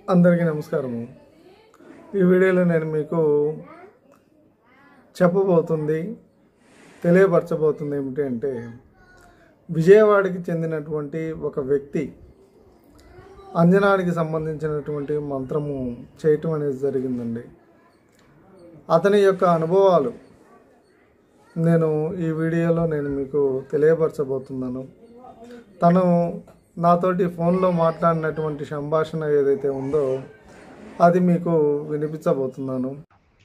అందరికీ నమస్కారము ఈ వీడియోలో నేను మీకు చెప్పబోతుంది తెలియపరచబోతుంది ఏమిటి అంటే విజయవాడకి చెందినటువంటి ఒక వ్యక్తి అంజనానికి సంబంధించినటువంటి మంత్రము చేయటం అనేది జరిగిందండి అతని యొక్క అనుభవాలు నేను ఈ వీడియోలో నేను మీకు తెలియపరచబోతున్నాను తను నాతోటి ఫోన్లో మాట్లాడినటువంటి సంభాషణ ఏదైతే ఉందో అది మీకు వినిపించబోతున్నాను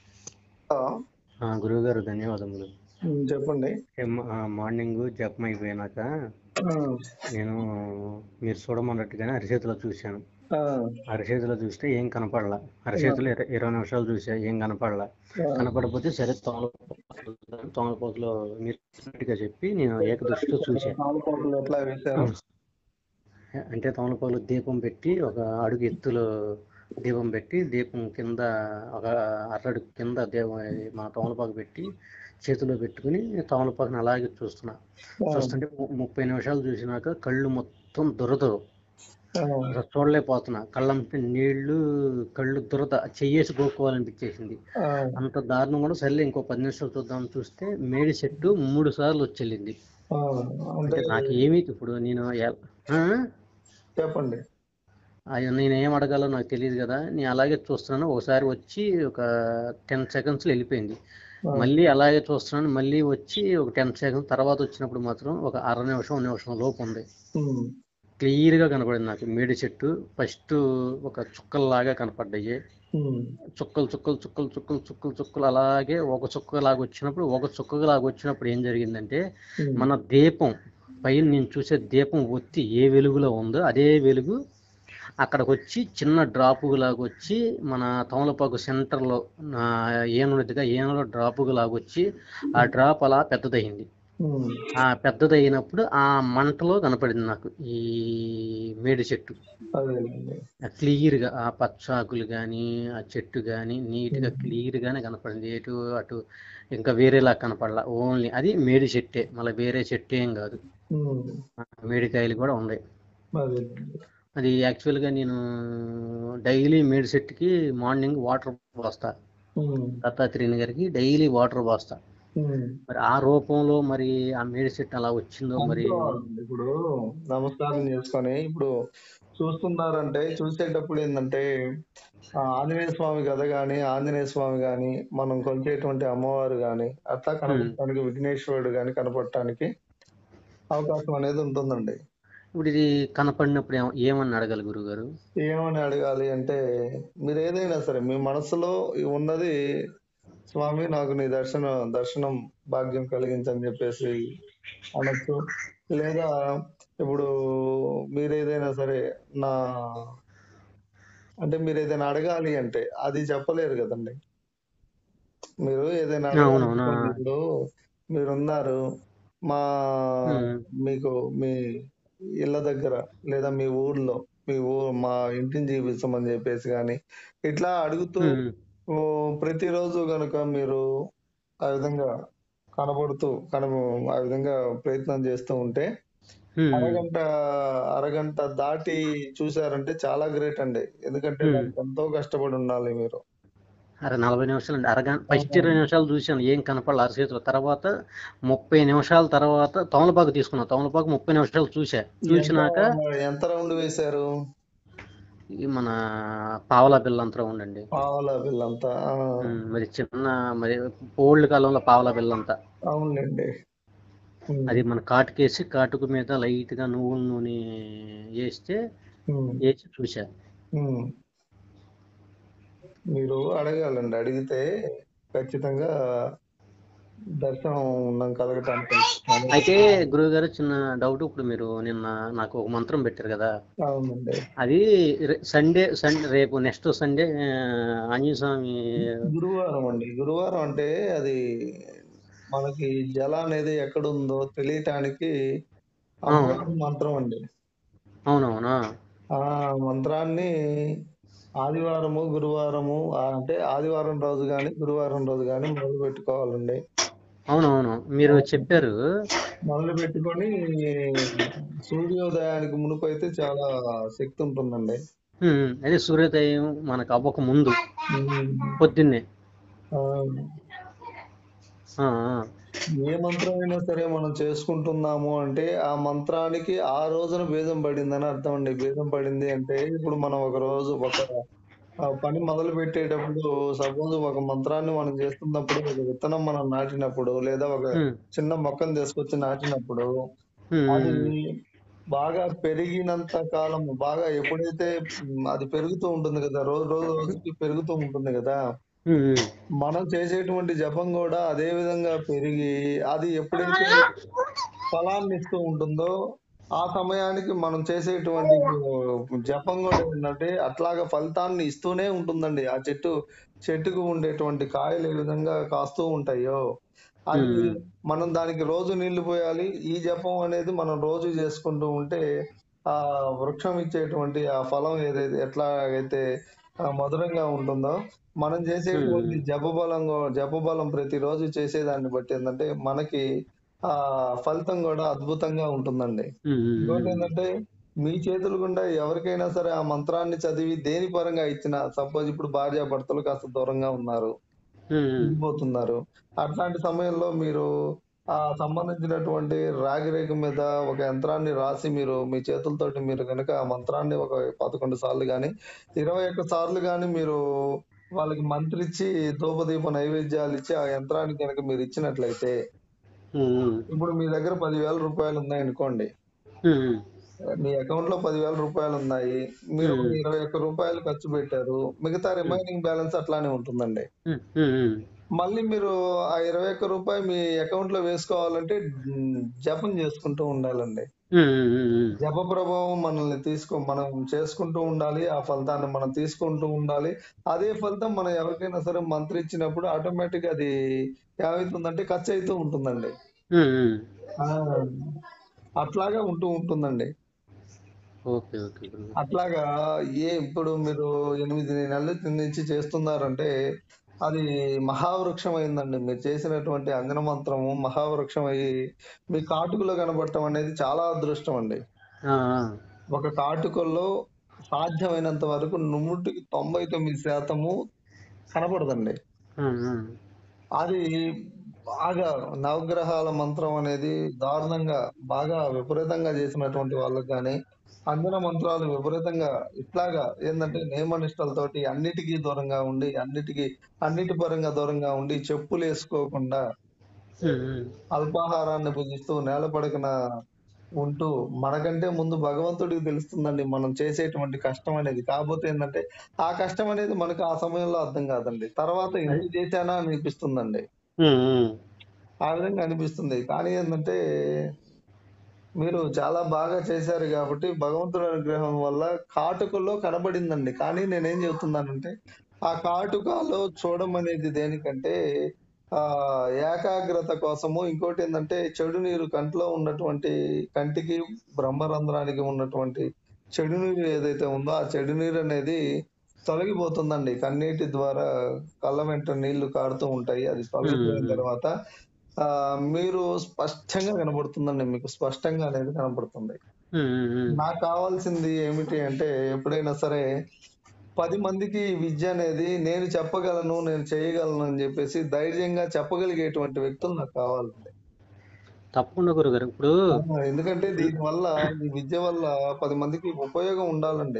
ఆ, గురువుగారు ధన్యవాదములు చెప్పండి ఏం, ఆ, మార్నింగ్ జపం అయిపోయినాక నేను మీరు చూడమన్నట్టుగానే అరిచేతిలో చూశాను అరిచేతిలో చూస్తే ఏం కనపడలా అరిచేతిలో ఇర- ఇరవై నిమిషాలు చూసా ఏం కనపడలా కనపడకపోతే సరే తోమలపాకు తోమలపాకులో మీరు చెప్పినట్టుగా చెప్పి నేను ఏకదృష్టితో చూసా ఎట్లా వేశారు అంటే తమలపాకులు దీపం పెట్టి ఒక అడుగు ఎత్తులో దీపం పెట్టి దీపం కింద ఒక అరడుగు కింద దీపం మా తమలపాకు పెట్టి చేతిలో పెట్టుకుని తమలపాకుని అలాగే చూస్తున్నా చూస్తుంటే ము- ముప్పై నిమిషాలు చూసినాక కళ్ళు మొత్తం దురదరు అసలు చూడలేకపోతున్నా కళ్ళంటే నీళ్లు కళ్ళు దురద చెయ్యేసి గోక్కోవాలనిపించేసింది అంత దారుణం కూడా సర్లే ఇంకో పది నిమిషాలు చూద్దాం చూస్తే మేడి చెట్టు మూడు సార్లు వచ్చెళ్ళింది అంటే నాకు ఏమి ఇప్పుడు నేను ఎల్- ఆ? చెప్పండి అయ్యో నేను ఏం అడగాలో నాకు తెలియదు కదా నేను అలాగే చూస్తున్నాను ఒకసారి వచ్చి ఒక టెన్ సెకండ్స్లో వెళ్ళిపోయింది మళ్ళీ అలాగే చూస్తున్నాను మళ్ళీ వచ్చి ఒక టెన్ సెకండ్స్ తర్వాత వచ్చినప్పుడు మాత్రం ఒక అర నిమిషం నిమిషం లోపు ఉంది క్లియర్గా కనపడింది నాకు మేడి చెట్టు ఫస్ట్ ఒక చుక్కల్లాగా కనపడ్డాయి చుక్కలు చుక్కలు చుక్కలు చుక్కలు చుక్కలు చుక్కలు అలాగే ఒక చుక్కలాగా వచ్చినప్పుడు ఒక చుక్కలాగా వచ్చినప్పుడు ఏం జరిగిందంటే మన దీపం పైన నేను చూసే దీపం ఒత్తి ఏ వెలుగులో ఉందో అదే వెలుగు అక్కడికి వచ్చి చిన్న డ్రాపు లాగా వచ్చి మన తమలపాకు సెంటర్లో ఏనుడిగా ఏనులో డ్రాపు లాగా వచ్చి ఆ డ్రాప్ అలా పెద్దదయింది ఆ పెద్దదయినప్పుడు ఆ మంటలో కనపడింది నాకు ఈ మేడి చెట్టు క్లియర్గా ఆ పచ్చాకులు కానీ ఆ చెట్టు కానీ నీట్గా క్లియర్గానే కనపడింది ఎటు అటు ఇంకా వేరేలా కనపడలా ఓన్లీ అది మేడి చెట్టే మళ్ళీ వేరే చెట్టు ఏం కాదు ఆ, మేడికాయలు కూడా ఉన్నాయి అది యాక్చువల్గా నేను డైలీ మేడి చెట్టుకి మార్నింగ్ వాటర్ పోస్తా దత్తాత్రేయుని గారికి డైలీ వాటర్ పోస్తా మరి ఆ రూపంలో మరి ఆ మేడి చెట్టు అలా వచ్చిందో మరి ఇప్పుడు నమస్కారం చేసుకొని ఇప్పుడు చూస్తున్నారంటే చూసేటప్పుడు ఏంటంటే ఆ ఆంజనేయ స్వామి కథ గాని ఆంజనేయ స్వామి గాని మనం కొలిచేటువంటి అమ్మవారు గాని అట్లా కనపడటానికి విఘ్నేశ్వరుడు గాని కనపడటానికి అవకాశం అనేది ఉంటుందండి ఇప్పుడు ఇది కనపడినప్పుడు ఏమ- ఏమని అడగాలి గురుగారు ఏమని అడగాలి అంటే మీరు ఏదైనా సరే మీ మనసులో ఉన్నది స్వామి నాకు నీ దర్శనం దర్శనం భాగ్యం కలిగించని చెప్పేసి అనొచ్చు లేదా ఇప్పుడు మీరు ఏదైనా సరే నా అంటే మీరు ఏదైనా అడగాలి అంటే అది చెప్పలేరు కదండి మీరు ఏదైనా అడగాలి అవునవునా. అనుకోండి. ఇప్పుడు మీరున్నారు మా ఉమ్. మీకు మీ ఇళ్ళ దగ్గర లేదా మీ ఊర్లో మీ ఊ మా ఇంటిని చూపించమని చెప్పేసి కానీ ఇట్లా అడుగుతూ ఉమ్. ఓ, ప్రతిరోజు గనుక మీరు ఆ విధంగా కనబడుతూ కన ఆ విధంగా ప్రయత్నం చేస్తూ ఉంటే ఉమ్. అరగంట అరగంట దాటి చూసారంటే చాలా గ్రేట్ అండి ఎందుకంటే Hmm. దానికి ఎంతో కష్టపడి ఉండాలి మీరు అరే నలభై నిమిషాలు అండి అరగంట ఫస్ట్ ఇరవై నిమిషాలు చూశాను ఏం కనపడలే అరచేతిలో తర్వాత ముప్పై నిమిషాల తర్వాత తమలపాకు తీసుకున్నా తమలపాకు ముప్పై నిమిషాలు చూసా చూసినాక ఎంత- ఎంత రౌండ్ వేశారు ఈ మన పావలా బిల్ల అంతా ఉండండి పావలా బిల్లంతా ఆ, ఉమ్, మరి చిన్న మరి ఓల్డ్ కాలంలో పావలా బిల్ల అంతా అవునండి Hmm. అది మన కాటుకేసి కాటుకు మీద లైట్ గా నువ్వుల నూనె వేస్తే Hmm. వేసి చూసా ఉమ్. మీరు అడగాలండి అడిగితే ఖచ్చితంగా దర్శనం ఉన్నాం కలగటానికి అయితే గురువు గారు చిన్న డౌట్ ఇప్పుడు మీరు నిన్న నాకు ఒక మంత్రం పెట్టారు కదా అవునండి అది రే- సండే సండే రేపు నెక్స్ట్ సండే ఆ, ఆంజనేయ స్వామి గురువారం అండి గురువారం అంటే అది మనకి జల అనేది ఎక్కడుందో తెలియటానికి అమ్మవారి మంత్రం అండి అవునవునా ఆ మంత్రాన్ని ఆదివారము గురువారము ఆ అంటే ఆదివారం రోజు కానీ గురువారం రోజు కానీ మొదలు పెట్టుకోవాలండి అవునవును మీరు చెప్పారు మొదలు పెట్టుకొని సూర్యోదయానికి మునుపు అయితే చాలా శక్తి ఉంటుందండి ఉమ్, అదే సూర్యోదయం మనకు అవ్వక ముందు ఉమ్. పొద్దున్నే ఆ, ఆ, ఆ. ఏ మంత్రం అయినా సరే మనం చేసుకుంటున్నాము అంటే ఆ మంత్రానికి ఆ రోజున బీజం పడిందని అర్థం అండి బీజం పడింది అంటే ఇప్పుడు మనం ఒక రోజు ఒక ఆ పని మొదలు పెట్టేటప్పుడు సపోజ్ ఒక మంత్రాన్ని మనం చేస్తున్నప్పుడు ఒక విత్తనం మనం నాటినప్పుడు లేదా ఒక ఉమ్, చిన్న మొక్కను తీసుకొచ్చి నాటినప్పుడు ఉమ్, అది ఉమ్, బాగా పెరిగినంత కాలం బాగా ఎప్పుడైతే మ్, అది పెరుగుతూ ఉంటుంది కదా రోజు రోజు రోజుకి పెరుగుతూ ఉంటుంది కదా ఉమ్, ఉమ్. మనం చేసేటువంటి జపం కూడా అదే విధంగా పెరిగి అది ఎప్పుడైతే ఫలాన్ని ఇస్తూ ఉంటుందో ఆ సమయానికి మనం చేసేటువంటి జపం కూడా ఏంటంటే అట్లాగా ఫలితాన్ని ఇస్తూనే ఉంటుందండి ఆ చెట్టు చెట్టుకు ఉండేటువంటి కాయలు ఏ విధంగా కాస్తూ ఉంటాయో అది ఉమ్. మనం దానికి రోజు నీళ్లు పోయాలి ఈ జపం అనేది మనం రోజు చేసుకుంటూ ఉంటే ఆ వృక్షం ఇచ్చేటువంటి ఆ ఫలం ఏదైతే ఎట్లాగైతే ఆ, మధురంగా ఉంటుందో మనం చేసేటువంటి జపబలం కూ- జపబలం ప్రతిరోజు చేసేదాన్ని బట్టి ఏంటంటే మనకి ఆ ఫలితం కూడా అద్భుతంగా ఉంటుందండి ఉమ్, ఉమ్, ఇంకోటి ఏంటంటే మీ చేతుల గుండా ఎవరికైనా సరే ఆ మంత్రాన్ని చదివి దేని పరంగా ఇచ్చిన సపోజ్ ఇప్పుడు భార్య భర్తలు కాస్త దూరంగా ఉన్నారు ఉమ్, ఉమ్. విడిపోతున్నారు అట్లాంటి సమయంలో మీరు ఆ సంబంధించినటువంటి రాగి రేఖ మీద ఒక యంత్రాన్ని రాసి మీరు మీ చేతులతోటి మీరు కనుక ఆ మంత్రాన్ని ఒక పదకొండు సార్లు గాని ఇరవై ఒక్క సార్లు గాని మీరు వాళ్ళకి మంత్రిచ్చి ధూపదీప నైవేద్యాలు ఇచ్చి ఆ యంత్రానికి కనుక మీరు ఇచ్చినట్లయితే ఉమ్, ఉమ్. ఇప్పుడు మీ దగ్గర పదివేల రూపాయలు ఉన్నాయి అనుకోండి ఉమ్, ఉమ్. మీ అకౌంట్ లో పదివేల రూపాయలు ఉన్నాయి మీరు ఒక ఇరవై ఒక్క రూపాయలు ఖర్చు పెట్టారు మిగతా రిమైనింగ్ బ్యాలెన్స్ అట్లానే ఉంటుందండి ఉమ్, ఉమ్, ఉమ్. మళ్ళీ మీరు ఆ ఇరవై ఒక్క రూపాయి మీ అకౌంట్ లో వేసుకోవాలంటే మ్, జపం చేసుకుంటూ ఉండాలండి ఉమ్, ఉమ్, ఉమ్, ఉమ్. జప ప్రభావం మనల్ని తీసుకో మనం చేసుకుంటూ ఉండాలి ఆ ఫలితాన్ని మనం తీసుకుంటూ ఉండాలి అదే ఫలితం మనం ఎవరికైనా సరే మంత్రి ఇచ్చినప్పుడు ఆటోమేటిక్ అది ఏమవుతుందంటే ఖర్చు అవుతూ ఉంటుందండి ఉమ్, ఉమ్. ఆ, అట్లాగా ఉంటూ ఉంటుందండి ఓకే ఓకే గురువు. అట్లాగా ఏ ఇప్పుడు మీరు ఎనిమిది నెలల నుంచి చేస్తున్నారంటే అది మహావృక్షం అయిందండి మీరు చేసినటువంటి అంజన మంత్రము మహావృక్షం అయ్యి మీ కాటుకలో కనబడటం అనేది చాలా అదృష్టం అండి ఆ, ఆ. ఒక కాటుకల్లో సాధ్యమైనంత వరకు నూటికి తొంభై తొమ్మిది శాతము కనపడదండి ఉమ్, ఉమ్. అది బాగా నవగ్రహాల మంత్రం అనేది దారుణంగా బాగా విపరీతంగా చేసినటువంటి వాళ్ళకి కానీ అంజన మంత్రాలు విపరీతంగా ఇట్లాగా ఏంటంటే నియమనిష్టలతోటి అన్నిటికీ దూరంగా ఉండి అన్నిటికీ అన్నిటి పరంగా దూరంగా ఉండి చెప్పులు వేసుకోకుండా ఉమ్, ఉమ్. అల్పాహారాన్ని భుజిస్తూ నేల పడకన ఉంటూ మనకంటే ముందు భగవంతుడికి తెలుస్తుందండి మనం చేసేటువంటి కష్టం అనేది కాకపోతే ఏంటంటే ఆ కష్టం అనేది మనకు ఆ సమయంలో అర్థం కాదండి తర్వాత ఇంత చేశానా అని అనిపిస్తుందండి ఉమ్, ఉమ్. ఆ విధంగా అనిపిస్తుంది కానీ ఏంటంటే మీరు చాలా బాగా చేశారు కాబట్టి భగవంతుడి అనుగ్రహం వల్ల కాటుకలో కనబడిందండి కానీ నేనేం చెబుతున్నానంటే ఆ కాటుకలో చూడమనేది దేనికంటే ఆ ఏకాగ్రత కోసము ఇంకోటి ఏంటంటే చెడు నీరు కంట్లో ఉన్నటువంటి కంటికి బ్రహ్మరంధ్రానికి ఉన్నటువంటి చెడు నీరు ఏదైతే ఉందో ఆ చెడు నీరు అనేది తొలగిపోతుందండి కన్నీటి ద్వారా కళ్ళ వెంట నీళ్లు కారుతూ ఉంటాయి అది తొలగిపోయిన మ్మ్. తర్వాత ఆ మీరు స్పష్టంగా కనబడుతుందండి మీకు స్పష్టంగా అనేది కనబడుతుంది ఉమ్, ఉమ్, ఉమ్. నాకు కావాల్సింది ఏమిటి అంటే ఎప్పుడైనా సరే పది మందికి ఈ విద్య అనేది నేను చెప్పగలను నేను చేయగలను అని చెప్పేసి ధైర్యంగా చెప్పగలిగేటువంటి వ్యక్తులు నాకు కావాలండి తప్పకుండా గురుగారు ఇప్పుడు ఆ, ఎందుకంటే దీని వల్ల ఈ విద్య వల్ల పది మందికి ఉపయోగం ఉండాలండి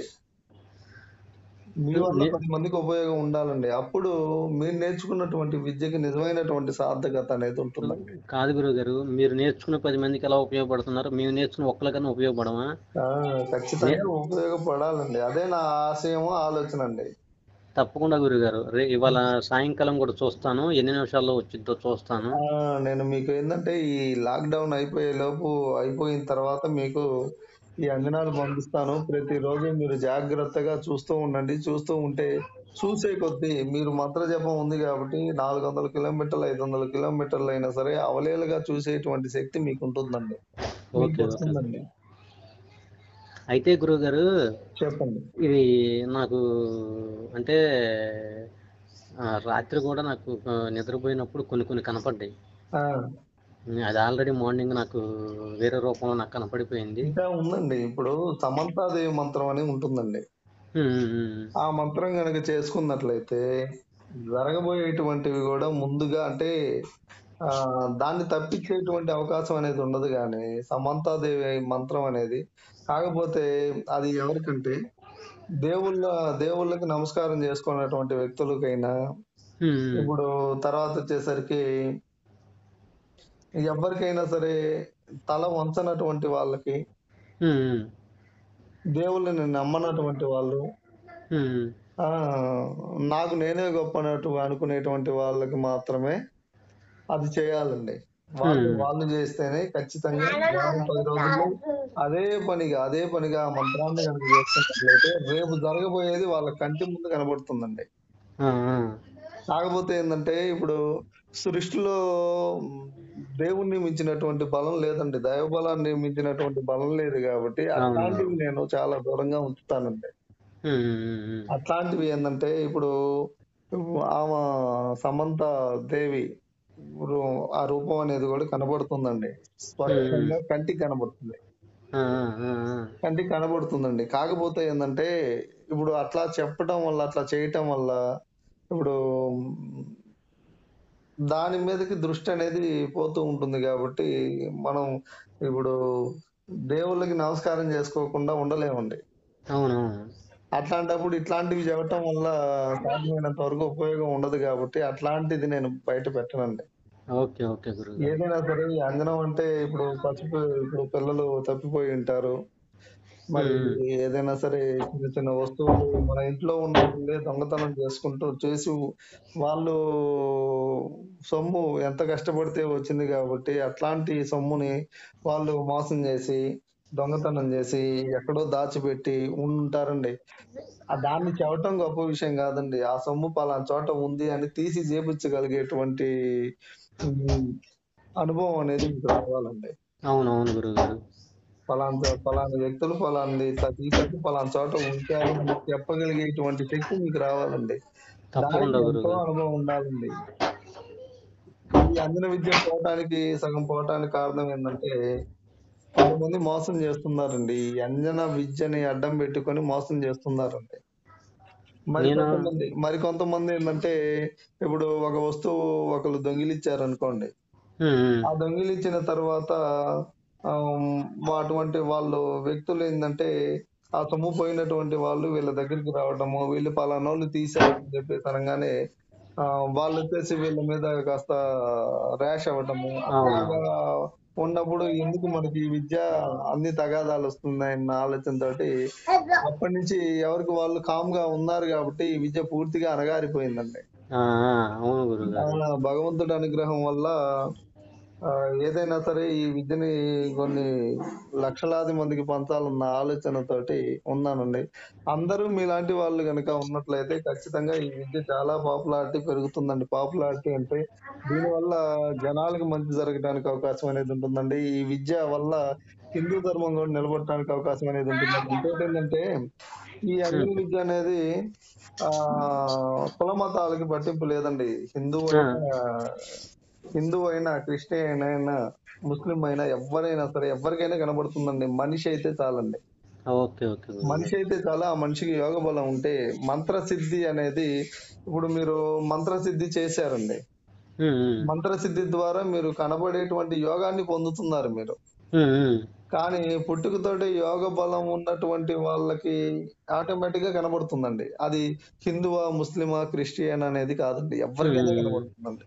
మీ వల్ల నే- పది మందికి ఉపయోగం ఉండాలండి అప్పుడు మీరు నేర్చుకున్నటువంటి విద్యకి నిజమైనటువంటి సార్థకత అనేది ఉంటుందండి కాదు గురుగారు మీరు నేర్చుకున్న పది మందికి ఎలా ఉపయోగపడుతున్నారు మేము నేర్చుకున్న ఒక్కరికన్నా ఉపయోగపడమా ఆ, ఖచ్చితంగా ఉపయోగపడాలండి అదే నా ఆశయము ఆలోచన అండి తప్పకుండా గురుగారు రే ఇవాళ సాయంకాలం కూడా చూస్తాను ఎన్ని నిమిషాల్లో వచ్చిద్దో చూస్తాను ఆ, నేను మీకు ఏంటంటే ఈ లాక్డౌన్ అయిపోయే లోపు అయిపోయిన తర్వాత మీకు ఈ అంజనాలు పంపిస్తాను ప్రతిరోజు మీరు జాగ్రత్తగా చూస్తూ ఉండండి చూస్తూ ఉంటే చూసే కొద్దీ మీరు మంత్ర జపం ఉంది కాబట్టి నాలుగు వందల కిలోమీటర్లు ఐదు వందల కిలోమీటర్లు అయినా సరే అవలేలుగా చూసేటువంటి శక్తి మీకు ఉంటుందండి మీకు ఓకే ఓకే వస్తుందండి అయితే గురుగారు చెప్పండి ఇది నాకు అంటే ఆ, రాత్రి కూడా నాకు ఆ, నిద్రపోయినప్పుడు కొన్ని కొన్ని కనపడ్డాయి ఆ, అది ఆల్రెడీ మార్నింగ్ నాకు వేరే రూపంలో నాకు కనపడిపోయింది ఇంకా ఉందండి ఇప్పుడు సమంతాదేవి మంత్రం అని ఉంటుందండి ఉమ్, ఉమ్, ఉమ్. ఆ మంత్రం కనుక చేసుకున్నట్లయితే జరగబోయేటువంటివి కూడా ముందుగా అంటే ఆ దాన్ని తప్పించేటువంటి అవకాశం అనేది ఉండదు కానీ సమంతాదేవి మంత్రం అనేది కాకపోతే అది ఎవరికంటే దేవుళ్ళ దేవుళ్ళకి నమస్కారం చేసుకున్నటువంటి వ్యక్తులకైనా ఉమ్, ఉమ్. ఇప్పుడు తర్వాత వచ్చేసరికి ఎవరికైనా సరే తల వంచనటువంటి వాళ్ళకి ఉమ్, ఉమ్. దేవుళ్ళని నమ్మనటువంటి వాళ్ళు ఉమ్, ఉమ్. ఆ నాకు నేనే గొప్ప అన్నట్టు అనుకునేటువంటి వాళ్ళకి మాత్రమే అది చేయాలండి వాళ్ళు Hmm. వాళ్ళు చేస్తేనే ఖచ్చితంగా వారం పది రోజుల్లో అదే పనిగా అదే పనిగా ఆ మంత్రాన్ని కనుక చేసుకున్నట్లయితే రేపు జరగబోయేది వాళ్ళ కంటి ముందు కనబడుతుందండి ఆ, ఆ. కాకపోతే ఏంటంటే ఇప్పుడు సృష్టిలో దేవుణ్ణి మించినటువంటి బలం లేదండి దైవ బలాన్ని మించినటువంటి బలం లేదు కాబట్టి అట్లాంటివి నేను చాలా దూరంగా ఉంచుతానండి ఉమ్, ఉమ్, ఉమ్. అట్లాంటివి ఏంటంటే ఇప్పుడు ఆమె సమంత దేవి రూ- ఆ రూపం అనేది కూడా కనబడుతుందండి స్పష్టంగా కంటికి కనబడుతుంది ఆ, ఆ, ఆ, ఆ. కంటికి కనబడుతుందండి కాకపోతే ఏంటంటే ఇప్పుడు అట్లా చెప్పడం వల్ల అట్లా చేయటం వల్ల ఇప్పుడు దాని మీదకి దృష్టి అనేది పోతూ ఉంటుంది కాబట్టి మనం ఇప్పుడు దేవుళ్ళకి నమస్కారం చేసుకోకుండా ఉండలేమండి అవునవును అట్లాంటప్పుడు ఇట్లాంటివి చెప్పటం వల్ల సాధ్యమైనంత వరకు ఉపయోగం ఉండదు కాబట్టి అట్లాంటిది నేను బయట పెట్టనండి ఓకే ఓకే గురువు ఏదైనా సరే ఈ అంజనం అంటే ఇప్పుడు పసుపు ఇప్పుడు పిల్లలు తప్పిపోయి ఉంటారు మరి ఏదైనా సరే చిన్న చిన్న వస్తువులు మన ఇంట్లో ఉన్నట్లే దొంగతనం చేసుకుంటూ చేసి వాళ్ళు సొమ్ము ఎంత కష్టపడితే వచ్చింది కాబట్టి అట్లాంటి సొమ్ముని వాళ్ళు మోసం చేసి దొంగతనం చేసి ఎక్కడో దాచిపెట్టి ఉంటారండి ఆ దాన్ని చెప్పటం గొప్ప విషయం కాదండి ఆ సొమ్ము పలానా చోట ఉంది అని తీసి చేపించగలిగేటువంటి ఉమ్, అనుభవం అనేది మీకు రావాలండి అవునవును గురువు గారు పలానా పలానా వ్యక్తులు పలాంది ఇట్లా తీసేసి పలానా చోట ఉంచారు అని చెప్పగలిగేటువంటి శక్తి మీకు రావాలండి తప్పకుండా దానికి గురువు ఎంతో గారు అనుభవం ఉండాలండి ఈ అంజన విద్య పోవటానికి సగం పోవటానికి కారణం ఏంటంటే కొంతమంది మోసం చేస్తున్నారండి ఈ అంజన విద్యని అడ్డం పెట్టుకొని మోసం చేస్తున్నారండి మరి నేను- కొంతమంది మరి కొంతమంది ఏంటంటే ఇప్పుడు ఒక వస్తువు ఒకరు దొంగిలిచ్చారు అనుకోండి ఉమ్, ఉమ్. ఆ దొంగిలించిన తర్వాత ఆ, అటువంటి వాళ్ళు వ్యక్తులు ఏంటంటే ఆ సొమ్ము పోయినటువంటి వాళ్ళు వీళ్ళ దగ్గరికి రావడము వీళ్ళు పలానోళ్ళు తీసారని చెప్పేసి అనగానే ఆ, వాళ్ళు వచ్చేసి వీళ్ళ మీద కాస్త ర్యాష్ అవ్వటము అట్లాగా ఉన్నప్పుడు ఎందుకు మనకి ఈ విద్య అన్ని తగాదాలు వస్తున్నాయన్న ఆలోచనతోటి అప్పటి నుంచి ఎవరికి వాళ్ళు కామ్ గా ఉన్నారు కాబట్టి ఈ విద్య పూర్తిగా అనగారిపోయిందండి ఆ, ఆ, అవును గురువు గారు ఆ భగవంతుడి అనుగ్రహం వల్ల ఆ, ఏదైనా సరే ఈ విద్యని కొన్ని లక్షలాది మందికి పంచాలన్న ఆలోచనతోటి ఉన్నానండి అందరూ మీలాంటి వాళ్ళు కనుక ఉన్నట్లయితే ఖచ్చితంగా ఈ విద్య చాలా పాపులారిటీ పెరుగుతుందండి పాపులారిటీ అంటే దీనివల్ల జనాలకు మంచి జరగడానికి అవకాశం అనేది ఉంటుందండి ఈ విద్య వల్ల హిందూ ధర్మం కూడా నిలబడటానికి అవకాశం అనేది ఉంటుందండి ఇంకోటి ఏంటంటే ఈ అంజన విద్య అనేది ఆ కుల మతాలకి పట్టింపు లేదండి హిందూ అయినా హిందూ అయినా క్రిస్టియన్ అయినా ముస్లిం అయినా ఎవరైనా సరే ఎవరికైనా కనబడుతుందండి మనిషి అయితే చాలండి ఓకే ఓకే గురువు మనిషి అయితే చాలా ఆ మనిషికి యోగ బలం ఉంటే మంత్రసిద్ధి అనేది ఇప్పుడు మీరు మంత్రసిద్ధి చేశారండి ఉమ్, ఉమ్. మంత్రసిద్ధి ద్వారా మీరు కనబడేటువంటి యోగాన్ని పొందుతున్నారు మీరు ఉమ్, ఉమ్. కానీ పుట్టుకతోటి యోగ బలం ఉన్నటువంటి వాళ్ళకి ఆటోమేటిక్ గా కనబడుతుందండి అది హిందువా ముస్లిమా క్రిస్టియన్ అనేది కాదండి ఎవరికైనా Hmm. కనబడుతుందండి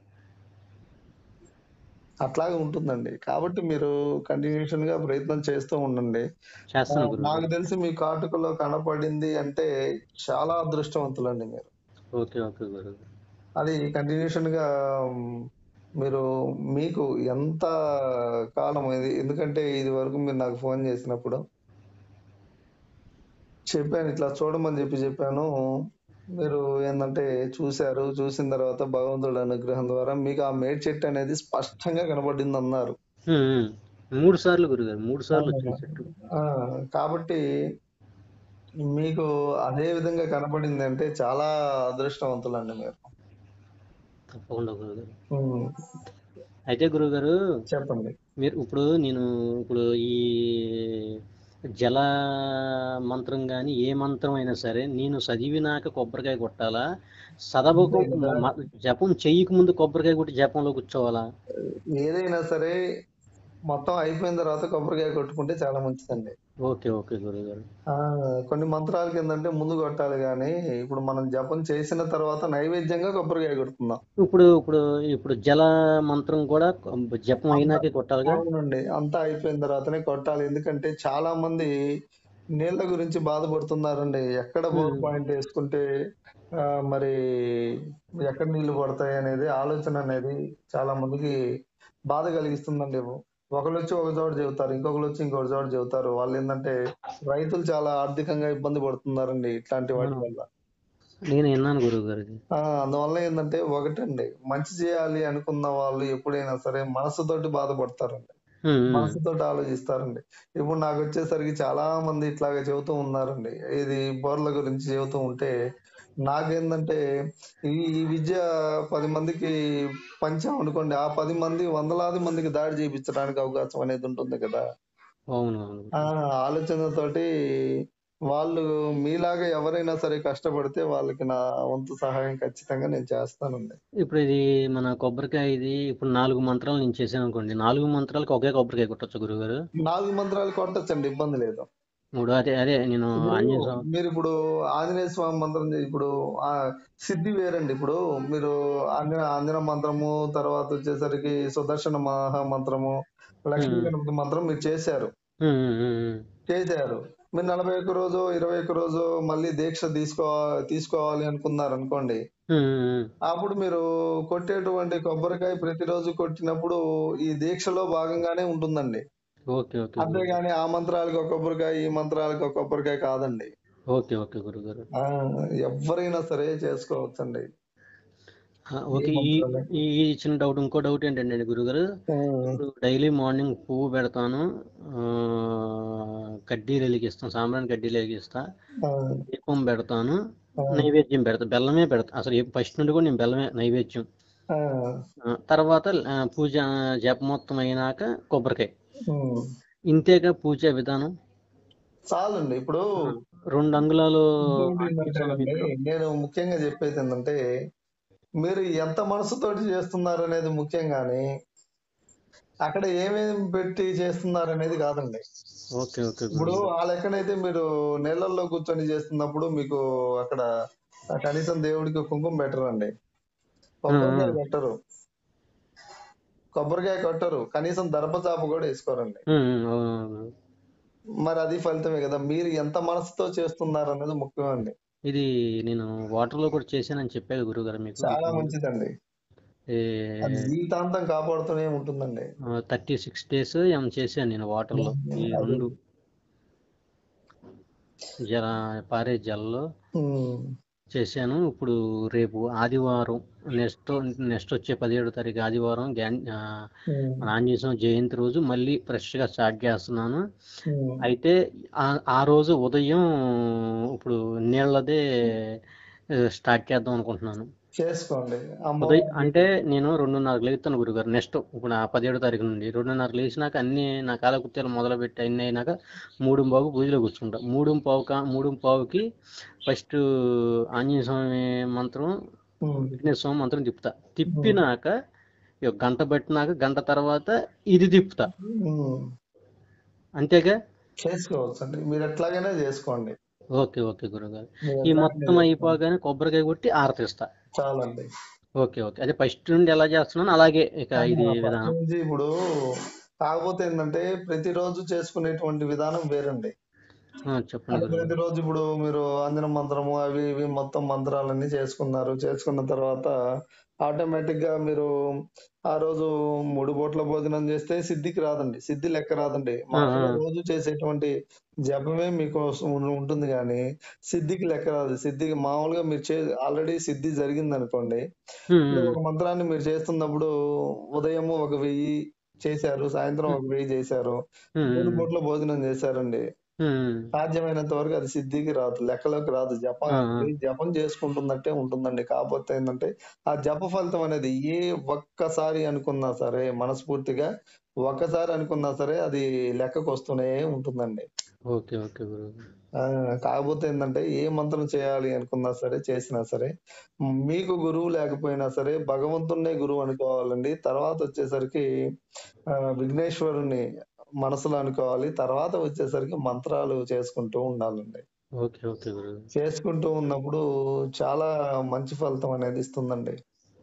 అట్లాగే ఉంటుందండి కాబట్టి మీరు కంటిన్యూషన్ గా ప్రయత్నం చేస్తూ ఉండండి చేస్తాను గురువు నాకు గారు తెలిసి మీ కాటుకలో కనపడింది అంటే చాలా అదృష్టవంతులండి మీరు ఓకే ఓకే గురువు గారు అది కంటిన్యూషన్ గా మ్, మీరు మీకు ఎంత కాలం ఇది ఎందుకంటే ఇది వరకు మీరు నాకు ఫోన్ చేసినప్పుడు చెప్పాను ఇట్లా చూడమని చెప్పి చెప్పాను మీరు ఏంటంటే చూశారు చూసిన తర్వాత భగవంతుడి అనుగ్రహం ద్వారా మీకు ఆ మేడ్ చెట్టు అనేది స్పష్టంగా కనబడింది అన్నారు ఉమ్, ఉమ్. మూడు సార్లు గురుగారు మూడు సార్లు వచ్చింది చెట్టు ఆ, కాబట్టి మీకు అదే విధంగా కనబడింది అంటే చాలా అదృష్టవంతులండి మీరు తప్పకుండా గురుగారు ఉమ్, అయితే గురుగారు చెప్పండి మీరు ఇప్పుడు నేను ఇప్పుడు ఈ జల మంత్రం కానీ ఏ మంత్రం అయినా సరే నేను చదివినాక కొబ్బరికాయ కొట్టాలా చదవకు అంతే కదా. మ- జపం చెయ్యక ముందు కొబ్బరికాయ కొట్టి జపంలో కూర్చోవాలా ఏదైనా సరే మొత్తం అయిపోయిన తర్వాత కొబ్బరికాయ కొట్టుకుంటే చాలా మంచిదండి ఓకే ఓకే గురుగారు ఆ కొన్ని మంత్రాలకి ఏంటంటే ముందు కొట్టాలి కానీ ఇప్పుడు మనం జపం చేసిన తర్వాత నైవేద్యంగా కొబ్బరికాయ కొడుతున్నాం ఇప్పుడు ఇప్పుడు ఇప్పుడు జల మంత్రం కూడా జపం అయినాకే కొట్టాలిగా అవునండి అంతా అయిపోయిన తర్వాతనే కొట్టాలి ఎందుకంటే చాలా మంది నీళ్ళ గురించి బాధపడుతున్నారండి ఎక్కడ బోర్ Hmm. పాయింట్ వేసుకుంటే ఆ, మరి ఎక్కడ నీళ్లు పడతాయి అనేది ఆలోచన అనేది చాలా మందికి బాధ కలిగిస్తుందండి ఒకళ్ళు వచ్చి ఒక చోట చెబుతారు ఇంకొకరు వచ్చి ఇంకొక చోట చెబుతారు వాళ్ళు ఏంటంటే రైతులు చాలా ఆర్థికంగా ఇబ్బంది పడుతున్నారండి ఇట్లాంటి వాటి అవును. వల్ల నేను విన్నాను గురువు గారికి ఆ, అందువల్ల ఏంటంటే ఒకటండి మంచి చేయాలి అనుకున్న వాళ్ళు ఎప్పుడైనా సరే మనసుతోటి బాధపడతారండి మనసుతోటి ఆలోచిస్తారండి ఇప్పుడు నాకు వచ్చేసరికి చాలా మంది ఇట్లాగే చెబుతూ ఉన్నారండి ఇది బోర్ల గురించి చెబుతూ ఉంటే నాకేందంటే ఈ ఈ విద్య పది మందికి పంచాం అనుకోండి ఆ పది మంది వందలాది మందికి దాడి చేయించడానికి అవకాశం అనేది ఉంటుంది కదా అవును అవును ఆ ఆలోచనతోటి వాళ్ళు మీలాగా ఎవరైనా సరే కష్టపడితే వాళ్ళకి నా వంతు సహాయం ఖచ్చితంగా నేను చేస్తానండి ఇప్పుడు ఇది మన కొబ్బరికాయ ఇది ఇప్పుడు నాలుగు మంత్రాలు నేను చేశాను అనుకోండి నాలుగు మంత్రాలకు ఒకే కొబ్బరికాయ కొట్టచ్చు గురుగారు నాలుగు మంత్రాలు కొట్టచ్చండి ఇబ్బంది లేదు మూడు అదే అదే నేను ఆంజనేయ ఇప్పుడు స్వామి మీరు ఇప్పుడు ఆంజనేయ స్వామి మంత్రం చే- ఇప్పుడు ఆ సిద్ధి వేరండి ఇప్పుడు మీరు ఆంజన ఆంజన మంత్రము తర్వాత వచ్చేసరికి సుదర్శన మహా మంత్రము లక్ష్మీ Hmm. గణపతి మంత్రం మీరు చేశారు ఉమ్, ఉమ్, ఉమ్, ఉమ్. చేశారు మీరు నలభై ఒక్క రోజు ఇరవై ఒక్క రోజు మళ్ళీ దీక్ష తీసుకో తీసుకోవాలి అనుకున్నారు అనుకోండి ఉమ్, ఉమ్, ఉమ్. అప్పుడు మీరు కొట్టేటువంటి కొబ్బరికాయ ప్రతిరోజు కొట్టినప్పుడు ఈ దీక్షలో భాగంగానే ఉంటుందండి ఓకే ఓకే గురుగారు. అంతేగాని ఆ మంత్రాలకు ఒక కొబ్బరికాయ ఈ మంత్రాలకు ఒక కొబ్బరికాయ కాదండి ఓకే ఓకే గురుగారు ఆ ఎవరైనా సరే చేసుకోవచ్చండి ఆ, ఓకే ఈ మంత్రాలు? ఈ ఈ చిన్న డౌట్ ఇంకో డౌట్ ఏంటంటే గురుగారు ఇప్పుడు డైలీ మార్నింగ్ పువ్వు పెడతాను ఆ, కడ్డీలు వెలిగిస్తాను సాంబ్రాణి కడ్డీలు వెలిగిస్తా ఆ, దీపం పెడతాను ఆ, నైవేద్యం పెడతా బెల్లమే పెడతా అసలు ఫస్ట్ నుండి కూడా నేను బెల్లమే నైవేద్యం ఆ, ఆ, తర్వాత ఆ, పూజ జప మొత్తం అయినాక కొబ్బరికాయ ఉమ్. ఇంతేగా పూజ విధానం చాలండి ఇప్పుడు రెండు అంగుళాలు ఇంకోటి ఆంజనేయ ఏంటంటే స్వామి అండి, నేను ముఖ్యంగా చెప్పేది ఏంటంటే మీరు ఎంత మనసుతోటి చేస్తున్నారు అనేది ముఖ్యం కానీ అక్కడ ఏమేమి పెట్టి చేస్తున్నారు అనేది కాదండి ఓకే ఓకే ఇప్పుడు గురుగారు ఆ లెక్కనైతే మీరు నీళ్ళల్లో కూర్చొని చేస్తున్నప్పుడు మీకు అక్కడ కనీసం దేవుడికి కుంకుమ పెట్టరండి కొబ్బరికాయ కొట్టరు కొబ్బరికాయ కొట్టరు కనీసం దర్భచాప కూడా వేసుకోరండి ఉమ్, ఉమ్, అవును, అవును. మరి అది ఫలితమే కదా మీరు ఎంత మనసుతో చేస్తున్నారు అనేది ముఖ్యమండి ఇది నేను వాటర్ లో కూడా చేశానని చెప్పాను గురుగారు మీకు చాలా మంచిదండి అది జీవితాంతం కాపాడుతూనే ఉంటుందండి థర్టీ సిక్స్ డేస్ ఏం చేశాను నేను వాటర్ లో ఈ అది. రెండు జల పారే జల్లో ఉమ్, చేశాను ఇప్పుడు రేపు ఆదివారం నెక్స్ట్ నెక్స్ట్ వచ్చే పదిహేడు తారీఖు ఆదివారం గ్యాన్- ఆ, ఉమ్, మన ఆంజనేయ స్వామి జయంతి రోజు మళ్ళీ ఫ్రెష్ గా స్టార్ట్ చేస్తున్నాను ఉమ్, అయితే ఆ- ఆ రోజు ఉదయం ఇప్పుడు నీళ్ళదే స్టార్ట్ చేద్దాం అనుకుంటున్నాను చేసుకోండి అమ్మ ఉదయం అంటే నేను రెండున్నరకు లేస్తాను గురుగారు నెక్స్ట్ ఇప్పుడు ఆ పదిహేడు తారీఖు నుండి రెండున్నరకు లేచినాక అన్ని నా కాలకృత్యాలు మొదలుపెట్టి అన్ని అయినాక మూడు పావుకు పూజలో కూర్చుంటా మూడు పావుక మూడు పావుకి ఫస్ట్ ఆంజనేయ స్వామి మంత్రం ఉమ్, విఘ్నేశ్వర స్వామి మంత్రం తిప్పుతా తిప్పినాక ఇక గంట పెట్టినాక గంట తర్వాత ఇది తిప్పుతా ఉమ్, అంతేగా చేసుకోవచ్చండి మీరు ఎట్లాగైనా చేసుకోండి ఓకే ఓకే గురుగారు మీరు ఈ ఎట్లాగైనా మొత్తం అయిపోగానే కొబ్బరికాయ కొట్టి ఆరతిస్తా చాలండి ఓకే ఓకే అదే ఫస్ట్ నుండి ఎలా చేస్తున్నాను అలాగే ఇక ఇది ఫస్ట్ విధానం నుంచి ఇప్పుడు కాకపోతే ఏంటంటే ప్రతిరోజు చేసుకునేటువంటి విధానం వేరండి ఆ, చెప్పండి అంటే గురుగారు ప్రతిరోజు ఇప్పుడు మీరు అంజన మంత్రము అవి ఇవి మొత్తం మంత్రాలన్నీ చేసుకున్నారు చేసుకున్న తర్వాత ఆటోమేటిక్ గా మీరు ఆ రోజు మూడు పూట్ల భోజనం చేస్తే సిద్ధికి రాదండి సిద్ధి లెక్క రాదండి మామూలుగా ఆ. రోజు చేసేటువంటి జపమే మీకు ఉం- ఉంటుంది కానీ సిద్ధికి లెక్క రాదు సిద్ధికి మామూలుగా మీరు చే ఆల్రెడీ సిద్ధి జరిగింది అనుకోండి ఉమ్, ఇప్పుడు ఉమ్, ఒక మంత్రాన్ని మీరు చేస్తున్నప్పుడు ఉదయము ఒక వెయ్యి చేశారు సాయంత్రం ఒక వెయ్యి చేశారు ఉమ్, మూడు ఉమ్, పూట్ల భోజనం చేశారండి ఉమ్, సాధ్యమైనంత వరకు అది సిద్ధికి రాదు లెక్కలోకి రాదు జపం ఆ, ఆ. అది జపం చేసుకుంటున్నట్టే ఉంటుందండి కాకపోతే ఏంటంటే ఆ జప ఫలితం అనేది ఏ ఒక్కసారి అనుకున్నా సరే మనస్ఫూర్తిగా ఒక్కసారి అనుకున్నా సరే అది లెక్కకు వస్తూనే ఉంటుందండి ఓకే ఓకే గురువు ఆ, కాకపోతే ఏంటంటే ఏ మంత్రం చేయాలి అనుకున్నా సరే చేసినా సరే మీకు గురువు లేకపోయినా సరే భగవంతున్నే గురువు అనుకోవాలండి తర్వాత వచ్చేసరికి ఆ, విఘ్నేశ్వరుని మనసులో అనుకోవాలి తర్వాత వచ్చేసరికి మంత్రాలు చేసుకుంటూ ఉండాలండి ఓకే ఓకే గురువు చేసుకుంటూ ఉన్నప్పుడు చాలా మంచి ఫలితం అనేది ఇస్తుందండి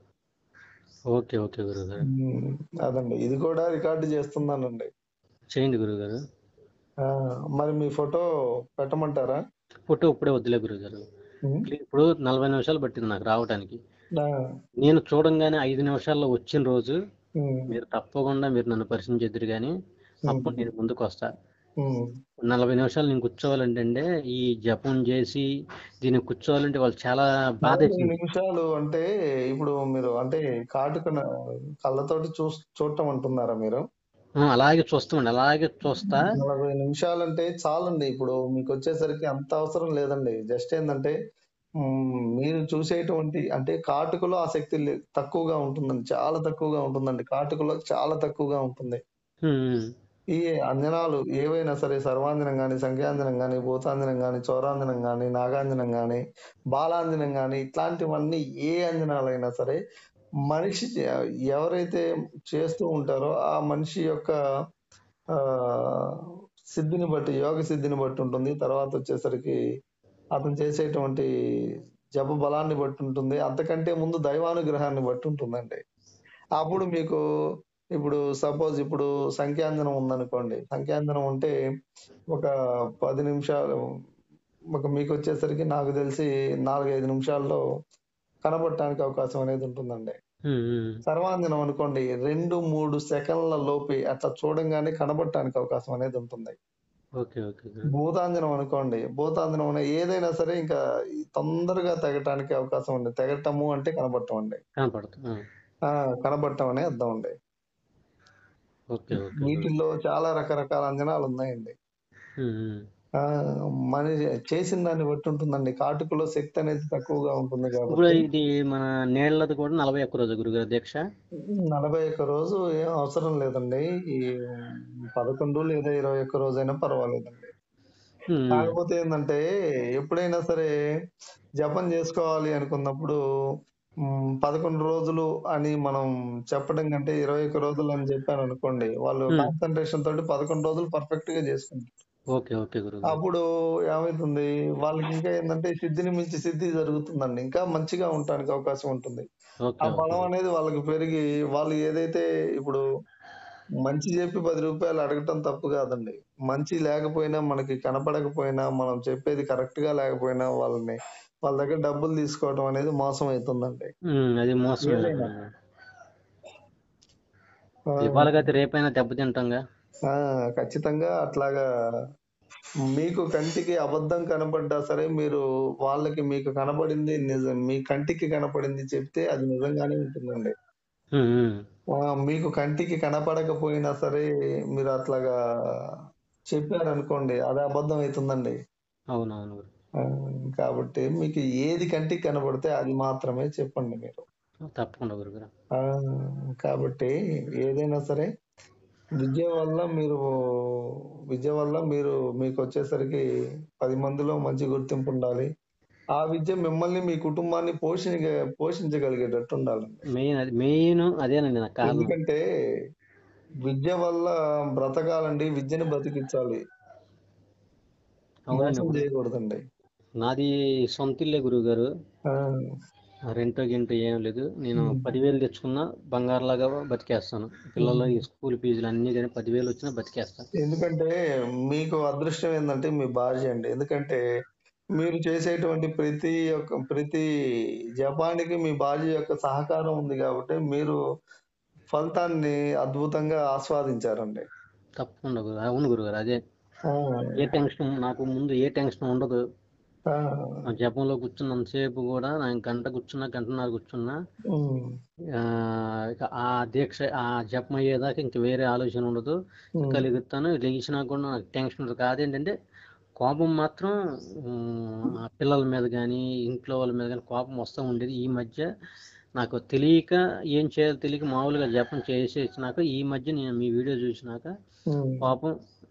ఓకే ఓకే గురువు గారు ఉమ్, అదండి ఇది కూడా రికార్డు చేస్తున్నానండి చేయండి గురువు గారు ఆ, మరి మీ ఫోటో పెట్టమంటారా ఫోటో ఇప్పుడే వద్దులే గురువు గారు ఉమ్, ఇప్పుడు నలభై నిమిషాలు పట్టింది నాకు రావడానికి ఆ, నేను చూడంగానే ఐదు నిమిషాల్లో వచ్చిన రోజు ఉమ్, మీరు తప్పకుండా మీరు నన్ను పరిచయం చేద్దరు కానీ అప్పుడు నేను ముందుకు వస్తా ఉమ్, నలభై నిమిషాలు నేను కూర్చోవాలంటే అండి ఈ జపం చేసి దీన్ని కూర్చోవాలంటే వాళ్ళు చాలా బాధ నలభై వేసింది నిమిషాలు అంటే ఇప్పుడు మీరు అంటే కాటుకన కళ్ళతోటి చూ చూడటం అంటున్నారా మీరు ఆ, అలాగే చూస్తామండి అలాగే చూస్తా నలభై నిమిషాలు అంటే చాలండి ఇప్పుడు మీకు వచ్చేసరికి అంత అవసరం లేదండి జస్ట్ ఏంటంటే మ్మ్, మీరు చూసేటువంటి అంటే కాటుకలో ఆసక్తి లే- తక్కువగా ఉంటుందండి చాలా తక్కువగా ఉంటుందండి కాటుకలో చాలా తక్కువగా ఉంటుంది ఉమ్, ఉమ్. ఈ అంజనాలు ఏవైనా సరే సర్వాంజనం కానీ సంఖ్యాంజనం కానీ భూతాంజనం కానీ చౌరాంజనం కానీ నాగాంజనం కానీ బాలాంజనం కానీ ఇట్లాంటివన్నీ ఏ అంజనాలైనా సరే మనిషి చే- ఎవరైతే చేస్తూ ఉంటారో ఆ మనిషి యొక్క ఆ సిద్ధిని బట్టి యోగ సిద్ధిని బట్టి ఉంటుంది తర్వాత వచ్చేసరికి అతను చేసేటువంటి జప బలాన్ని బట్టి ఉంటుంది అంతకంటే ముందు దైవానుగ్రహాన్ని బట్టి ఉంటుందండి అప్పుడు మీకు ఇప్పుడు సపోజ్ ఇప్పుడు సంఖ్యాంజనం ఉందనుకోండి సంఖ్యాంజనం ఉంటే ఒక పది నిమిషాలు ఒక మీకు వచ్చేసరికి నాకు తెలిసి నాలుగైదు నిమిషాల్లో కనబడటానికి అవకాశం అనేది ఉంటుందండి ఉమ్, ఉమ్. సర్వాంజనం అనుకోండి రెండు మూడు సెకండ్ల లోపే అట్లా చూడంగానే కనబడటానికి అవకాశం అనేది ఉంటుంది ఓకే ఓకే గురువు భూతాంజనం అనుకోండి భూతాంజనం అనే ఏదైనా సరే ఇంకా తొందరగా తెగటానికి అవకాశం ఉంది తెగటము అంటే కనబడటం అండి కనపడుతుంది ఆ కనబడటం అనే అర్థం అండి ఓకే ఓకే గురువు వీటిల్లో చాలా రకరకాల అంజనాలు ఉన్నాయండి ఉమ్, ఉమ్. ఆ మనిషి చేసిన దాన్ని బట్టి ఉంటుందండి కాటుకలో శక్తి అనేది తక్కువగా ఉంటుంది ఇప్పుడు కాబట్టి ఇది మన నీళ్ళది కూడా నలభై ఒక్క రోజు గురుగారు దీక్ష నలభై ఒక్క రోజు ఏం అవసరం లేదండి ఈ పదకొండు లేదా ఇరవై ఒక్క రోజైనా పర్వాలేదండి ఉమ్, ఉమ్. కాకపోతే ఏంటంటే ఎప్పుడైనా సరే జపం చేసుకోవాలి అనుకున్నప్పుడు మ్, పదకొండు రోజులు అని మనం చెప్పడం కంటే ఇరవై ఒక్క రోజులు అని చెప్పాను అనుకోండి వాళ్ళు ఉమ్. కాన్సన్ట్రేషన్ తోటి పదకొండు రోజులు పర్ఫెక్ట్ గా చేసుకుంటారు ఓకే ఓకే గురువు అప్పుడు ఏమైతుంది వాళ్ళకి ఇంకా ఏంటంటే సిద్ధిని మించి సిద్ధి జరుగుతుందండి ఇంకా మంచిగా ఉండటానికి అవకాశం ఉంటుంది ఓకే ఆ ఓకే బలం అనేది వాళ్ళకి పెరిగి వాళ్ళు ఏదైతే ఇప్పుడు మంచి చెప్పి పది రూపాయలు అడగటం తప్పు కాదండి మంచి లేకపోయినా మనకి కనపడకపోయినా మనం చెప్పేది కరెక్ట్ గా లేకపోయినా వాళ్ళని వాళ్ళ దగ్గర డబ్బులు తీసుకోవడం అనేది మోసం అవుతుందండి ఉమ్, అది మోసం ఏదైనా. ఆ, ఇవాళకైతే రేపైనా దెబ్బతింటాంగా ఆ, ఖచ్చితంగా అట్లాగా మీకు కంటికి అబద్ధం కనపడ్డా సరే మీరు వాళ్ళకి మీకు కనపడింది నిజం మీ కంటికి కనపడింది చెప్తే అది నిజంగానే ఉంటుందండి ఉమ్, ఉమ్. ఆ, మీకు కంటికి కనపడకపోయినా సరే మీరు అట్లాగా చెప్పారనుకోండి అది అబద్ధం అవుతుందండి అవునవును గురు ఆ, కాబట్టి మీకు ఏది కంటికి కనపడితే అది మాత్రమే చెప్పండి మీరు తప్పకుండా గురుగారు ఆ, కాబట్టి ఏదైనా సరే విద్య వల్ల మీరు విద్య వల్ల మీరు మీకు వచ్చేసరికి పది మందిలో మంచి గుర్తింపు ఉండాలి ఆ విద్య మిమ్మల్ని మీ కుటుంబాన్ని పోషణ పోషించగలిగేటట్టు ఉండాలండి మెయిన్ అది మెయిన్ అదేనండి నాకు కారణం ఎందుకంటే విద్య వల్ల బ్రతకాలండి విద్యను బ్రతికించాలి అవునండి మోసం ఇప్పుడు చేయకూడదండి నాది సొంత ఇల్లే గురువు గారు ఆ, రెంటో గింటో ఏం లేదు నేను ఉమ్. పదివేలు తెచ్చుకున్నా బంగారులాగా బతికేస్తాను పిల్లల ఈ స్కూల్ ఫీజులు అన్ని కానీ పదివేలు వచ్చినా బతికేస్తాను ఎందుకంటే మీకు అదృష్టం ఏంటంటే మీ భార్య అండి ఎందుకంటే మీరు చేసేటువంటి ప్రతి ఒక్క ప్రతి జపానికి మీ భార్య యొక్క సహకారం ఉంది కాబట్టి మీరు ఫలితాన్ని అద్భుతంగా ఆస్వాదించారండి తప్పకుండా గురు అవును గురుగారు అదే ఆ, ఏ టెన్షన్ నాకు ముందు ఏ టెన్షన్ ఉండదు ఆ, ఆ జపంలో కూర్చున్నంతసేపు కూడా నేను గంట కూర్చున్నా గంటన్నర కూర్చున్నా ఉమ్, ఆ, ఇక ఆ దీక్ష ఆ జపం అయ్యేదాకా ఇంక వేరే ఆలోచన ఉండదు ఉమ్, కలిగుతాను లేచినా కూడా నాకు టెన్షన్ ఉండదు కాదేంటంటే కోపం మాత్రం ఉమ్, ఆ పిల్లల మీద కానీ ఇంట్లో వాళ్ళ మీద కానీ కోపం వస్తూ ఉండేది ఈ మధ్య నాకు తెలియక ఏం చేయాలో తెలియక మామూలుగా జపం చేసేసినాక ఈ మధ్య నేను మీ వీడియో చూసినాక ఉమ్, కోపం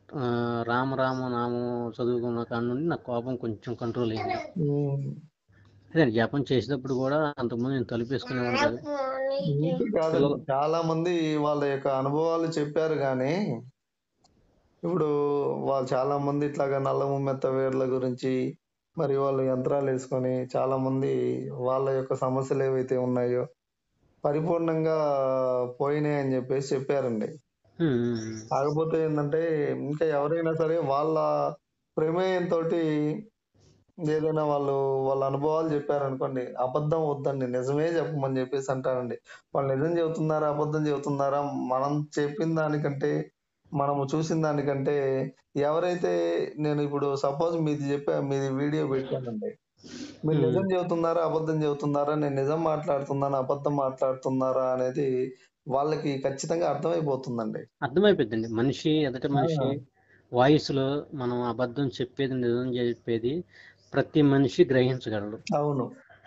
ఆ, రామ రామ నామం చదువుకున్న కాడ నుండి నాకు కోపం కొంచెం కంట్రోల్ అయింది ఉమ్. అదే జపం చేసేటప్పుడు కూడా అంతకుముందు నేను తలుపేసుకునే ఉంటాను మీకు కాదు చాలా మంది వాళ్ళ యొక్క అనుభవాలు చెప్పారు కానీ ఇప్పుడు వాళ్ళు చాలా మంది ఇట్లాగా నల్లము మెత్త వేర్ల గురించి మరి వాళ్ళు యంత్రాలు వేసుకొని చాలా మంది వాళ్ళ యొక్క సమస్యలు ఏవైతే ఉన్నాయో పరిపూర్ణంగా పోయినాయి అని చెప్పేసి చెప్పారండి ఉమ్, ఉమ్, కాకపోతే ఏంటంటే ఇంకా ఎవరైనా సరే వాళ్ళ ప్రమేయంతో ఏదైనా వాళ్ళు వాళ్ళ అనుభవాలు చెప్పారనుకోండి అబద్ధం వద్దండి నిజమే చెప్పమని చెప్పేసి అంటారండి వాళ్ళు నిజం చెబుతున్నారా అబద్ధం చెబుతున్నారా మనం చెప్పిన దానికంటే మనము చూసిన దానికంటే ఎవరైతే నేను ఇప్పుడు సపోజ్ మీది చెప్పా మీది వీడియో పెట్టానండి మీరు నిజం చెబుతున్నారా అబద్ధం చెబుతున్నారా నేను నిజం మాట్లాడుతున్నాను అబద్ధం మాట్లాడుతున్నారా అనేది వాళ్ళకి ఖచ్చితంగా అర్థమైపోతుందండి అర్థమైపోద్దండి మనిషి ఎదుటి మనిషి వాయిస్ లో మనం అబద్ధం చెప్పేది నిజం చెప్పేది ప్రతి మనిషి గ్రహించగలడు అవును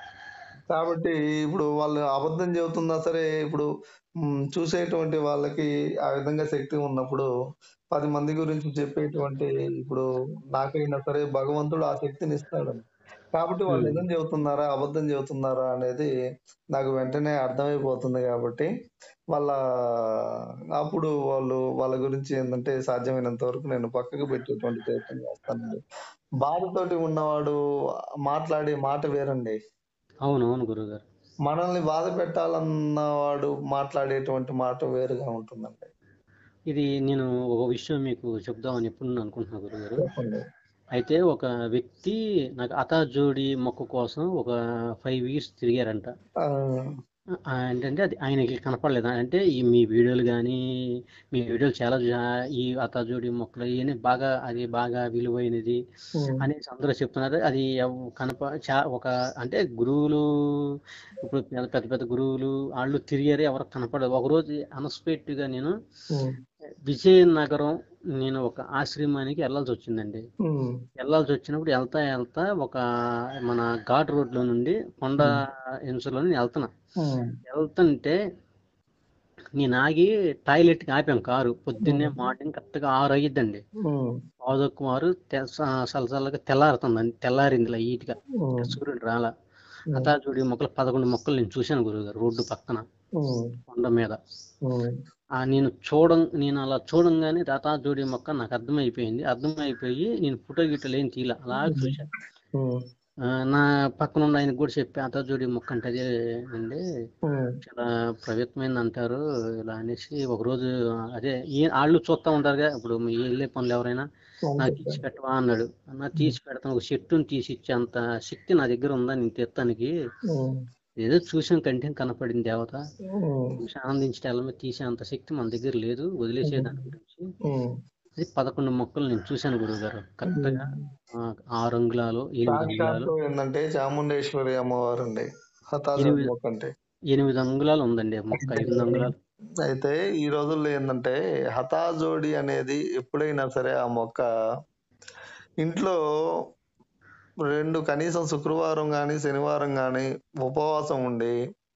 కాబట్టి ఇప్పుడు వాళ్ళు అబద్ధం చెబుతున్నా సరే ఇప్పుడు మ్, చూసేటువంటి వాళ్ళకి ఆ విధంగా శక్తి ఉన్నప్పుడు పది మంది గురించి చెప్పేటువంటి ఇప్పుడు నాకైనా సరే భగవంతుడు ఆ శక్తిని ఇస్తాడు కాబట్టి వాళ్ళు నిజం చెబుతున్నారా అబద్ధం చెబుతున్నారా అనేది నాకు వెంటనే అర్థమైపోతుంది కాబట్టి వాళ్ళ అప్పుడు వాళ్ళు వాళ్ళ గురించి ఏంటంటే సాధ్యమైనంత వరకు నేను పక్కకు పెట్టేటువంటి ప్రయత్నం చేస్తానండి బాధతోటి ఉన్నవాడు మాట్లాడే మాట వేరండి అవును అవును గురుగారు మనల్ని బాధ పెట్టాలన్నవాడు మాట్లాడేటువంటి మాట వేరుగా ఉంటుందండి ఇది నేను ఒక విషయం మీకు చెప్దామని ఎప్పుడు అనుకుంటున్నా గురుగారు చెప్పండి అయితే ఒక వ్యక్తి నాకు అతా జోడి మొక్క కోసం ఒక ఫైవ్ ఇయర్స్ తిరిగారంట ఆ, ఆ, ఏంటంటే అది ఆయనకి కనపడలేదు అంటే ఈ మీ వీడియోలు కానీ మీ వీడియోలు చాలా జా- ఈ అతాజోడి మొక్కలు ఇవన్నీ బాగా అది బాగా విలువైనది ఉమ్, అనేసి అందరూ చెప్తున్నారు అది ఎవ్- కనప చా ఒక అంటే గురువులు ఇప్పుడు పెద్ద పెద్ద పెద్ద గురువులు వాళ్ళు తిరిగారు ఎవరు కనపడదు ఒకరోజు unexpected గా నేను ఉమ్, విజయనగరం నేను ఒక ఆశ్రమానికి వెళ్ళాల్సి వచ్చిందండి ఉమ్, వెళ్ళాల్సి వచ్చినప్పుడు వెళ్తా వెళ్తా ఒక మన ఘాట్ రోడ్లో నుండి కొండ ఎంచులో వెళ్తున్నా ఉమ్, వెళ్తుంటే నేను ఆగి టాయిలెట్కి ఆపాం కారు పొద్దున్నే మార్నింగ్ కరెక్ట్గా ఆరు అయ్యిద్దండి ఉమ్, పావుదొక్క మారు సలసలగా తెల్లారుతుందండి తెల్లారింది లైట్గా ఉమ్, సూర్యుడు రాలా అతాచుడి మొక్కలు పదకొండు మొక్కలు నేను చూశాను గురువుగారు రోడ్డు పక్కన ఉమ్, కొండ మీద ఉమ్, ఆ నేను చూడ నేను అలా చూడంగానే రతాజోడి మొక్క నాకు అర్థమైపోయింది అర్థమైపోయి నేను ఫోటో గిట్టలు ఏం తీల అలా చూశాను ఉమ్, ఆ, నా పక్కన ఉన్న ఆయనకు కూడా చెప్పి అతాజోడి మొక్క అంటే అదే అండి ఉమ్, చాలా ప్రయత్నమైంది అంటారు ఇలా అనేసి ఒకరోజు అదే ఈ వాళ్ళు చూస్తూ ఉంటారుగా ఇప్పుడు మీ వెళ్ళే పనులు ఎవరైనా నాకు తీసి పెట్టవా అన్నాడు అన్న తీసి పెడతాను ఒక చెట్టుని తీసి ఇచ్చే అంత శక్తి నా దగ్గర ఉందా నేను తెత్తానికి ఉమ్, ఏదో చూసాం కంటే కనపడింది దేవత ఉమ్, చూసి ఆనందించే వెళ్ళమే తీసే అంత శక్తి మన దగ్గర లేదు వదిలేసే దాని గురించి ఉమ్. అది పదకొండు మొక్కలు నేను చూశాను గురువు గారు కరెక్ట్ గా ఆ, ఆరు అంగుళాలు ఎనిమిది అంగుళాలు సాక్షాత్తు ఏంటంటే చాముండేశ్వరి అమ్మవారు అండి హతాజోడి మొక్క అంటే ఎనిమిది అంగుళాలు ఉందండి ఆ మొక్క ఎనిమిది అంగుళాలు అయితే ఈ రోజుల్లో ఏంటంటే హతాజోడి అనేది ఎప్పుడైనా సరే ఆ మొక్క ఇంట్లో రెండు కనీసం శుక్రవారం కానీ శనివారం కానీ ఉపవాసం ఉండి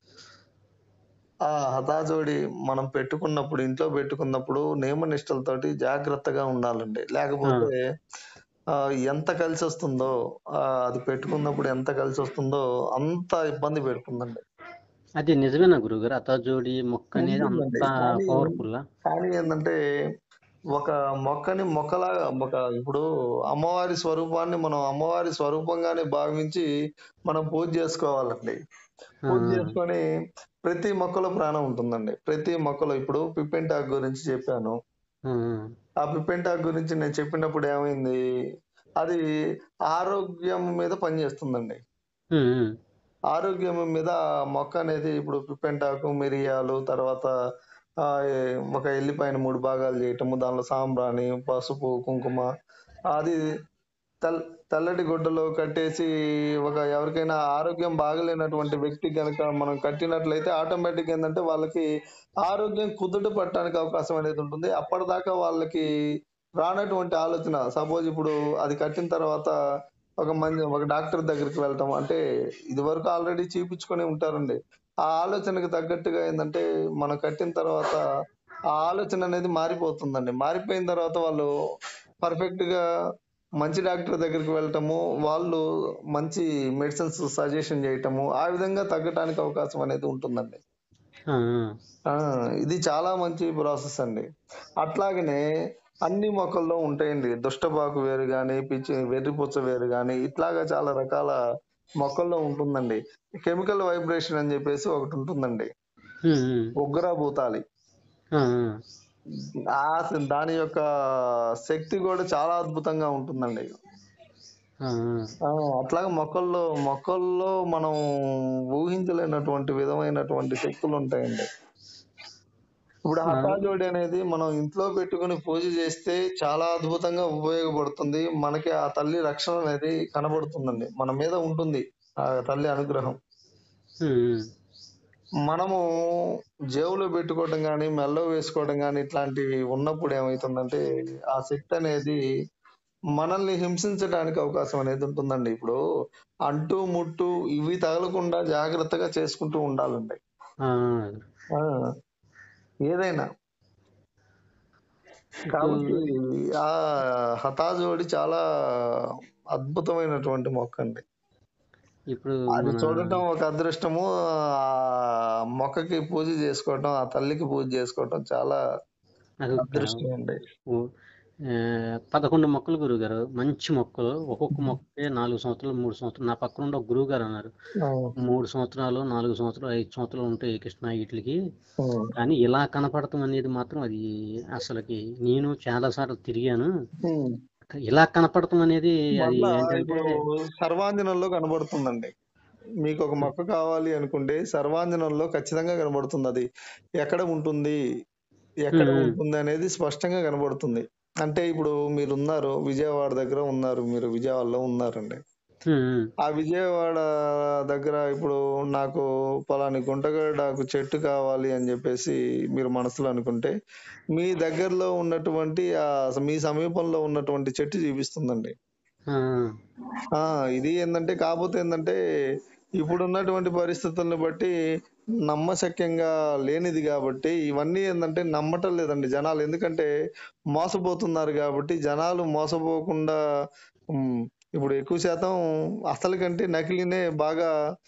ఆ హతాజోడి మనం పెట్టుకున్నప్పుడు ఇంట్లో పెట్టుకున్నప్పుడు నియమనిష్టలతోటి జాగ్రత్తగా ఉండాలండి లేకపోతే ఆ, ఎంత కలిసి వస్తుందో ఆ, అది పెట్టుకున్నప్పుడు ఎంత కలిసి వస్తుందో అంత ఇబ్బంది పెడుతుందండి అది నిజమేనా గురువు గారు అతాజోడి మొక్క అనేది ఉంటుందండి. అంత కానీ- పవర్ఫుల్ కానీ ఏంటంటే ఒక మొక్కని మొక్కలాగా ఒక ఇప్పుడు అమ్మవారి స్వరూపాన్ని మనం అమ్మవారి స్వరూపంగానే భావించి మనం పూజ చేసుకోవాలండి పూజ చేసుకొని ప్రతి మొక్కలో ప్రాణం ఉంటుందండి ప్రతి మొక్కలో ఇప్పుడు పిప్పెంటాకు గురించి చెప్పాను ఆ పిప్పెంటాకు గురించి నేను చెప్పినప్పుడు ఏమైంది అది ఆరోగ్యం మీద పనిచేస్తుందండి ఆరోగ్యం మీద ఆ మొక్క అనేది ఇప్పుడు పిప్పెంటాకు మిరియాలు తర్వాత ఆ, ఏ- ఒక ఎల్లిపాయను మూడు భాగాలు చేయటము దానిలో సాంబ్రాణి పసుపు కుంకుమ అది తెల్ తెల్లటి గుడ్డలో కట్టేసి ఒక ఎవరికైనా ఆరోగ్యం బాగలేనటువంటి వ్యక్తి కనుక మనం కట్టినట్లయితే ఆటోమేటిక్ ఏంటంటే వాళ్ళకి ఆరోగ్యం కుదుట పట్టడానికి అవకాశం అనేది ఉంటుంది అప్పటిదాకా వాళ్ళకి రానటువంటి ఆలోచన సపోజ్ ఇప్పుడు అది కట్టిన తర్వాత ఒక మంది ఒక డాక్టర్ దగ్గరికి వెళ్ళటం అంటే ఇది వరకు ఆల్రెడీ చూపించుకొని ఉంటారండి ఆ ఆలోచనకు తగ్గట్టుగా ఏంటంటే మనం కట్టిన తర్వాత ఆ ఆలోచన అనేది మారిపోతుందండి మారిపోయిన తర్వాత వాళ్ళు పర్ఫెక్ట్ గా మంచి డాక్టర్ దగ్గరికి వెళ్ళటము వాళ్ళు మంచి మెడిసిన్స్ సజెషన్ చేయటము ఆ విధంగా తగ్గటానికి అవకాశం అనేది ఉంటుందండి ఆ, ఆ ఇది చాలా మంచి ప్రాసెస్ అండి అట్లాగనే అన్ని మొక్కల్లో ఉంటాయండి దుష్టబాకు వేరు కానీ పిచ్చి వెర్రిపుచ్చ వేరు కానీ ఇట్లాగా చాలా రకాల మొక్కల్లో ఉంటుందండి కెమికల్ వైబ్రేషన్ అని చెప్పేసి ఒకటి ఉంటుందండి ఉమ్, ఉమ్, ఉగ్రభూతాలి ఆ, ఆ దాని యొక్క శక్తి కూడా చాలా అద్భుతంగా ఉంటుందండి ఆ, ఆ, అట్లాగే మొక్కల్లో మొక్కల్లో మనం ఊహించలేనటువంటి విధమైనటువంటి శక్తులు ఉంటాయండి ఇప్పుడు హఠాజోడి అనేది మనం ఇంట్లో పెట్టుకుని పూజ చేస్తే చాలా అద్భుతంగా ఉపయోగపడుతుంది మనకి ఆ తల్లి రక్షణ అనేది కనబడుతుందండి మన మీద ఉంటుంది ఆ తల్లి అనుగ్రహం ఉమ్, ఉమ్. మనము జేబులో పెట్టుకోవడం కానీ మెల్లో వేసుకోవడం కానీ ఇట్లాంటివి ఉన్నప్పుడు ఏమవుతుందంటే ఆ శక్తి అనేది మనల్ని హింసించడానికి అవకాశం అనేది ఉంటుందండి ఇప్పుడు అంటు ముట్టు ఇవి తగలకుండా జాగ్రత్తగా చేసుకుంటూ ఉండాలండి ఆ, ఆ, ఏదైనా కాబట్టి ఆ హతాజోడి చాలా అద్భుతమైనటువంటి మొక్క అండి ఇప్పుడు అది మన చూడటం ఒక అదృష్టము ఆ మొక్కకి పూజ చేసుకోవటం ఆ తల్లికి పూజ చేసుకోవటం చాలా నాకు అదృష్టం అండి ఓ, ఆ, పదకొండు మొక్కలు గురువు గారు మంచి మొక్కలు ఒక్కొక్క మొక్కకి నాలుగు సంవత్సరాలు మూడు సంవత్సరాలు నా పక్కన ఉండే ఒక గురువు గారు అన్నారు ఆ, మూడు సంవత్సరాలు నాలుగు సంవత్సరాలు ఐదు సంవత్సరాలు ఉంటాయి కృష్ణ వీటికి ఆ, కానీ ఇలా కనపడటం అనేది మాత్రం అది అసలుకి నేను చాలా సార్లు తిరిగాను ఉమ్. ఇలా కనపడటం అనేది అది మళ్ళా ఏంటంటే ఇప్పుడు సర్వాంజనంలో కనబడుతుందండి మీకు ఒక మొక్క కావాలి అనుకుంటే సర్వాంజనంలో ఖచ్చితంగా కనబడుతుంది అది ఎక్కడ ఉంటుంది ఎక్కడ మ్మ్. ఉంటుంది అనేది స్పష్టంగా కనబడుతుంది అంటే ఇప్పుడు మీరు ఉన్నారు విజయవాడ దగ్గర ఉన్నారు మీరు విజయవాడలో ఉన్నారండి ఉమ్, ఆ విజయవాడ దగ్గర ఇప్పుడు నాకు పలాని గుంటగడ్డకు చెట్టు కావాలి అని చెప్పేసి మీరు మనసులో అనుకుంటే మీ దగ్గరలో ఉన్నటువంటి ఆ మీ సమీపంలో ఉన్నటువంటి చెట్టు చూపిస్తుందండి ఆ, ఆ ఇది ఏంటంటే కాకపోతే ఏంటంటే ఇప్పుడు ఉన్నటువంటి పరిస్థితులను బట్టి నమ్మశక్యంగా లేనిది కాబట్టి ఇవన్నీ ఏంటంటే నమ్మటం లేదండి జనాలు ఎందుకంటే మోసపోతున్నారు కాబట్టి జనాలు మోసపోకుండా ఉమ్, ఇప్పుడు ఎక్కువ శాతం అసలు కంటే నకిలీనే బాగా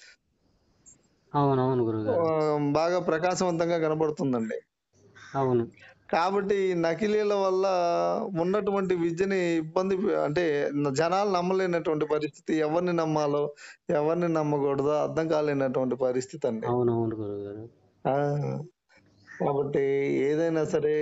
అవునవును గురువు ఆ, గారు బాగా ప్రకాశవంతంగా కనబడుతుందండి అవును కాబట్టి ఈ నకిలీల వల్ల ఉన్నటువంటి విద్యని ఇబ్బంది అంటే జనాలు నమ్మలేనటువంటి పరిస్థితి ఎవరిని నమ్మాలో ఎవరిని నమ్మకూడదో అర్థం కాలేనటువంటి పరిస్థితి అండి అవునవును గురువు గారు ఆ, కాబట్టి ఏదైనా సరే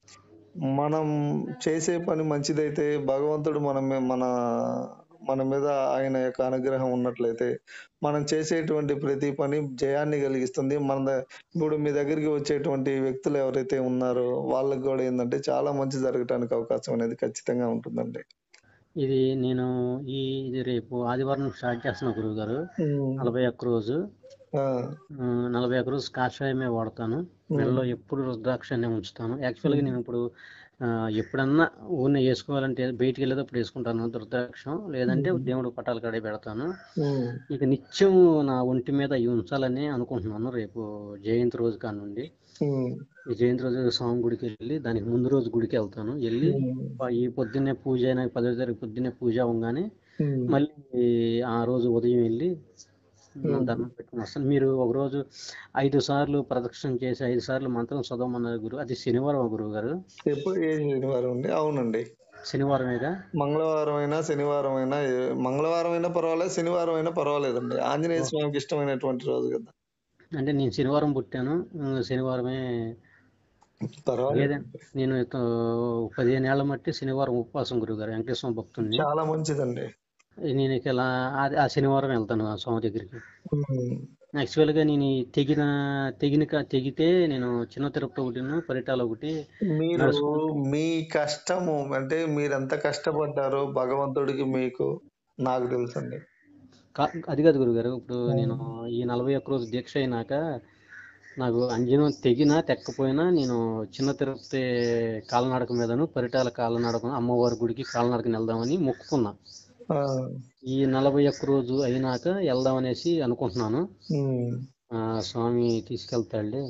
మనం చేసే పని మంచిదైతే భగవంతుడు మన మీ- మన మన మీద ఆయన యొక్క అనుగ్రహం ఉన్నట్లయితే మనం చేసేటువంటి ప్రతి పని జయాన్ని కలిగిస్తుంది మన ద- ఇప్పుడు మీ దగ్గరికి వచ్చేటువంటి వ్యక్తులు ఎవరైతే ఉన్నారో వాళ్ళకి కూడా ఏంటంటే చాలా మంచి జరగటానికి అవకాశం అనేది ఖచ్చితంగా ఉంటుందండి ఇది నేను ఈ ఇది రేపు ఆదివారం స్టార్ట్ చేస్తున్నా గురువు గారు ఉమ్, నలభై ఒక్క రోజు ఆ, ఆ, నలభై ఒక్క రోజు కాషాయమే వాడతాను మెడలో ఎప్పుడు రుద్రాక్షనే ఉంచుతాను యాక్చువల్గా నేను ఇప్పుడు ఆ, ఎప్పుడన్నా ఊరిని వేసుకోవాలంటే బయటికి వెళ్ళేటప్పుడు వేసుకుంటాను రుద్రాక్షం లేదంటే దేవుడు పటాల కాడే పెడతాను ఉమ్, ఇక నిత్యం నా ఒంటి మీద ఇవి ఉంచాలని అనుకుంటున్నాను రేపు జయంతి రోజు కానుండి ఉమ్, ఈ జయంతి రోజు స్వామి గుడికి వెళ్ళి దానికి ముందు రోజు గుడికి వెళ్తాను వెళ్ళి ఉమ్, ఈ పొద్దున్నే పూజ అయినా పదో తారీఖు పొద్దున్నే పూజ అవ్వగానే ఉమ్. మళ్ళీ ఆ రోజు ఉదయం వెళ్ళి దండం పెట్టుకుని వస్తాను మీరు ఒక రోజు ఐదు సార్లు ప్రదక్షిణ చేసి ఐదు సార్లు మంత్రం చదవమన్నారు గురు అది శనివారం గురువు గారు ఎప్పుడు ఏ శనివారం అండి అవునండి శనివారమేగా మంగళవారం అయినా శనివారం అయినా ఏ- మంగళవారం అయినా పర్వాలేదు శనివారం అయినా పర్వాలేదండి ఆంజనేయ స్వామికి ఇష్టమైనటువంటి రోజు కదా అంటే నేను శనివారం పుట్టాను ఉమ్, శనివారమే పర్వాలేదు లేదండి నేను ఇత- పదిహేను ఏళ్ల మట్టి శనివారం ఉపవాసం గురువు గారు వెంకటేశ్వర భక్తుడిని చాలా మంచిదండి నేను ఇక ఇలా ఆ- ఆ శనివారం వెళ్తాను ఆ స్వామి దగ్గరికి ఉమ్, యాక్చువల్గా నేను ఈ తెగిన తెగిన క- తెగితే నేను చిన్న తిరుపతి ఒకటి పరిటాలు ఒకటి మీరు మీ కష్టము అంటే మీరు ఎంత కష్టపడ్డారో భగవంతుడికి మీకు నాకు తెలుసండి కా- అది కాదు గురుగారు ఇప్పుడు నేను ఈ నలభై ఒక్క రోజు దీక్ష అయినాక నాకు అంజనం తెగినా తెక్కపోయినా నేను చిన్న తిరుపతి కాలనడక మీదను పరిటాల కాలనడక అమ్మవారి గుడికి కాలనడకని వెళ్దామని మొక్కుకున్నా ఆ, ఈ నలభై ఒక్క రోజు అయినాక వెళ్దామనేసి అనుకుంటున్నాను ఉమ్, ఆ స్వామి తీసుకెళ్తాడులే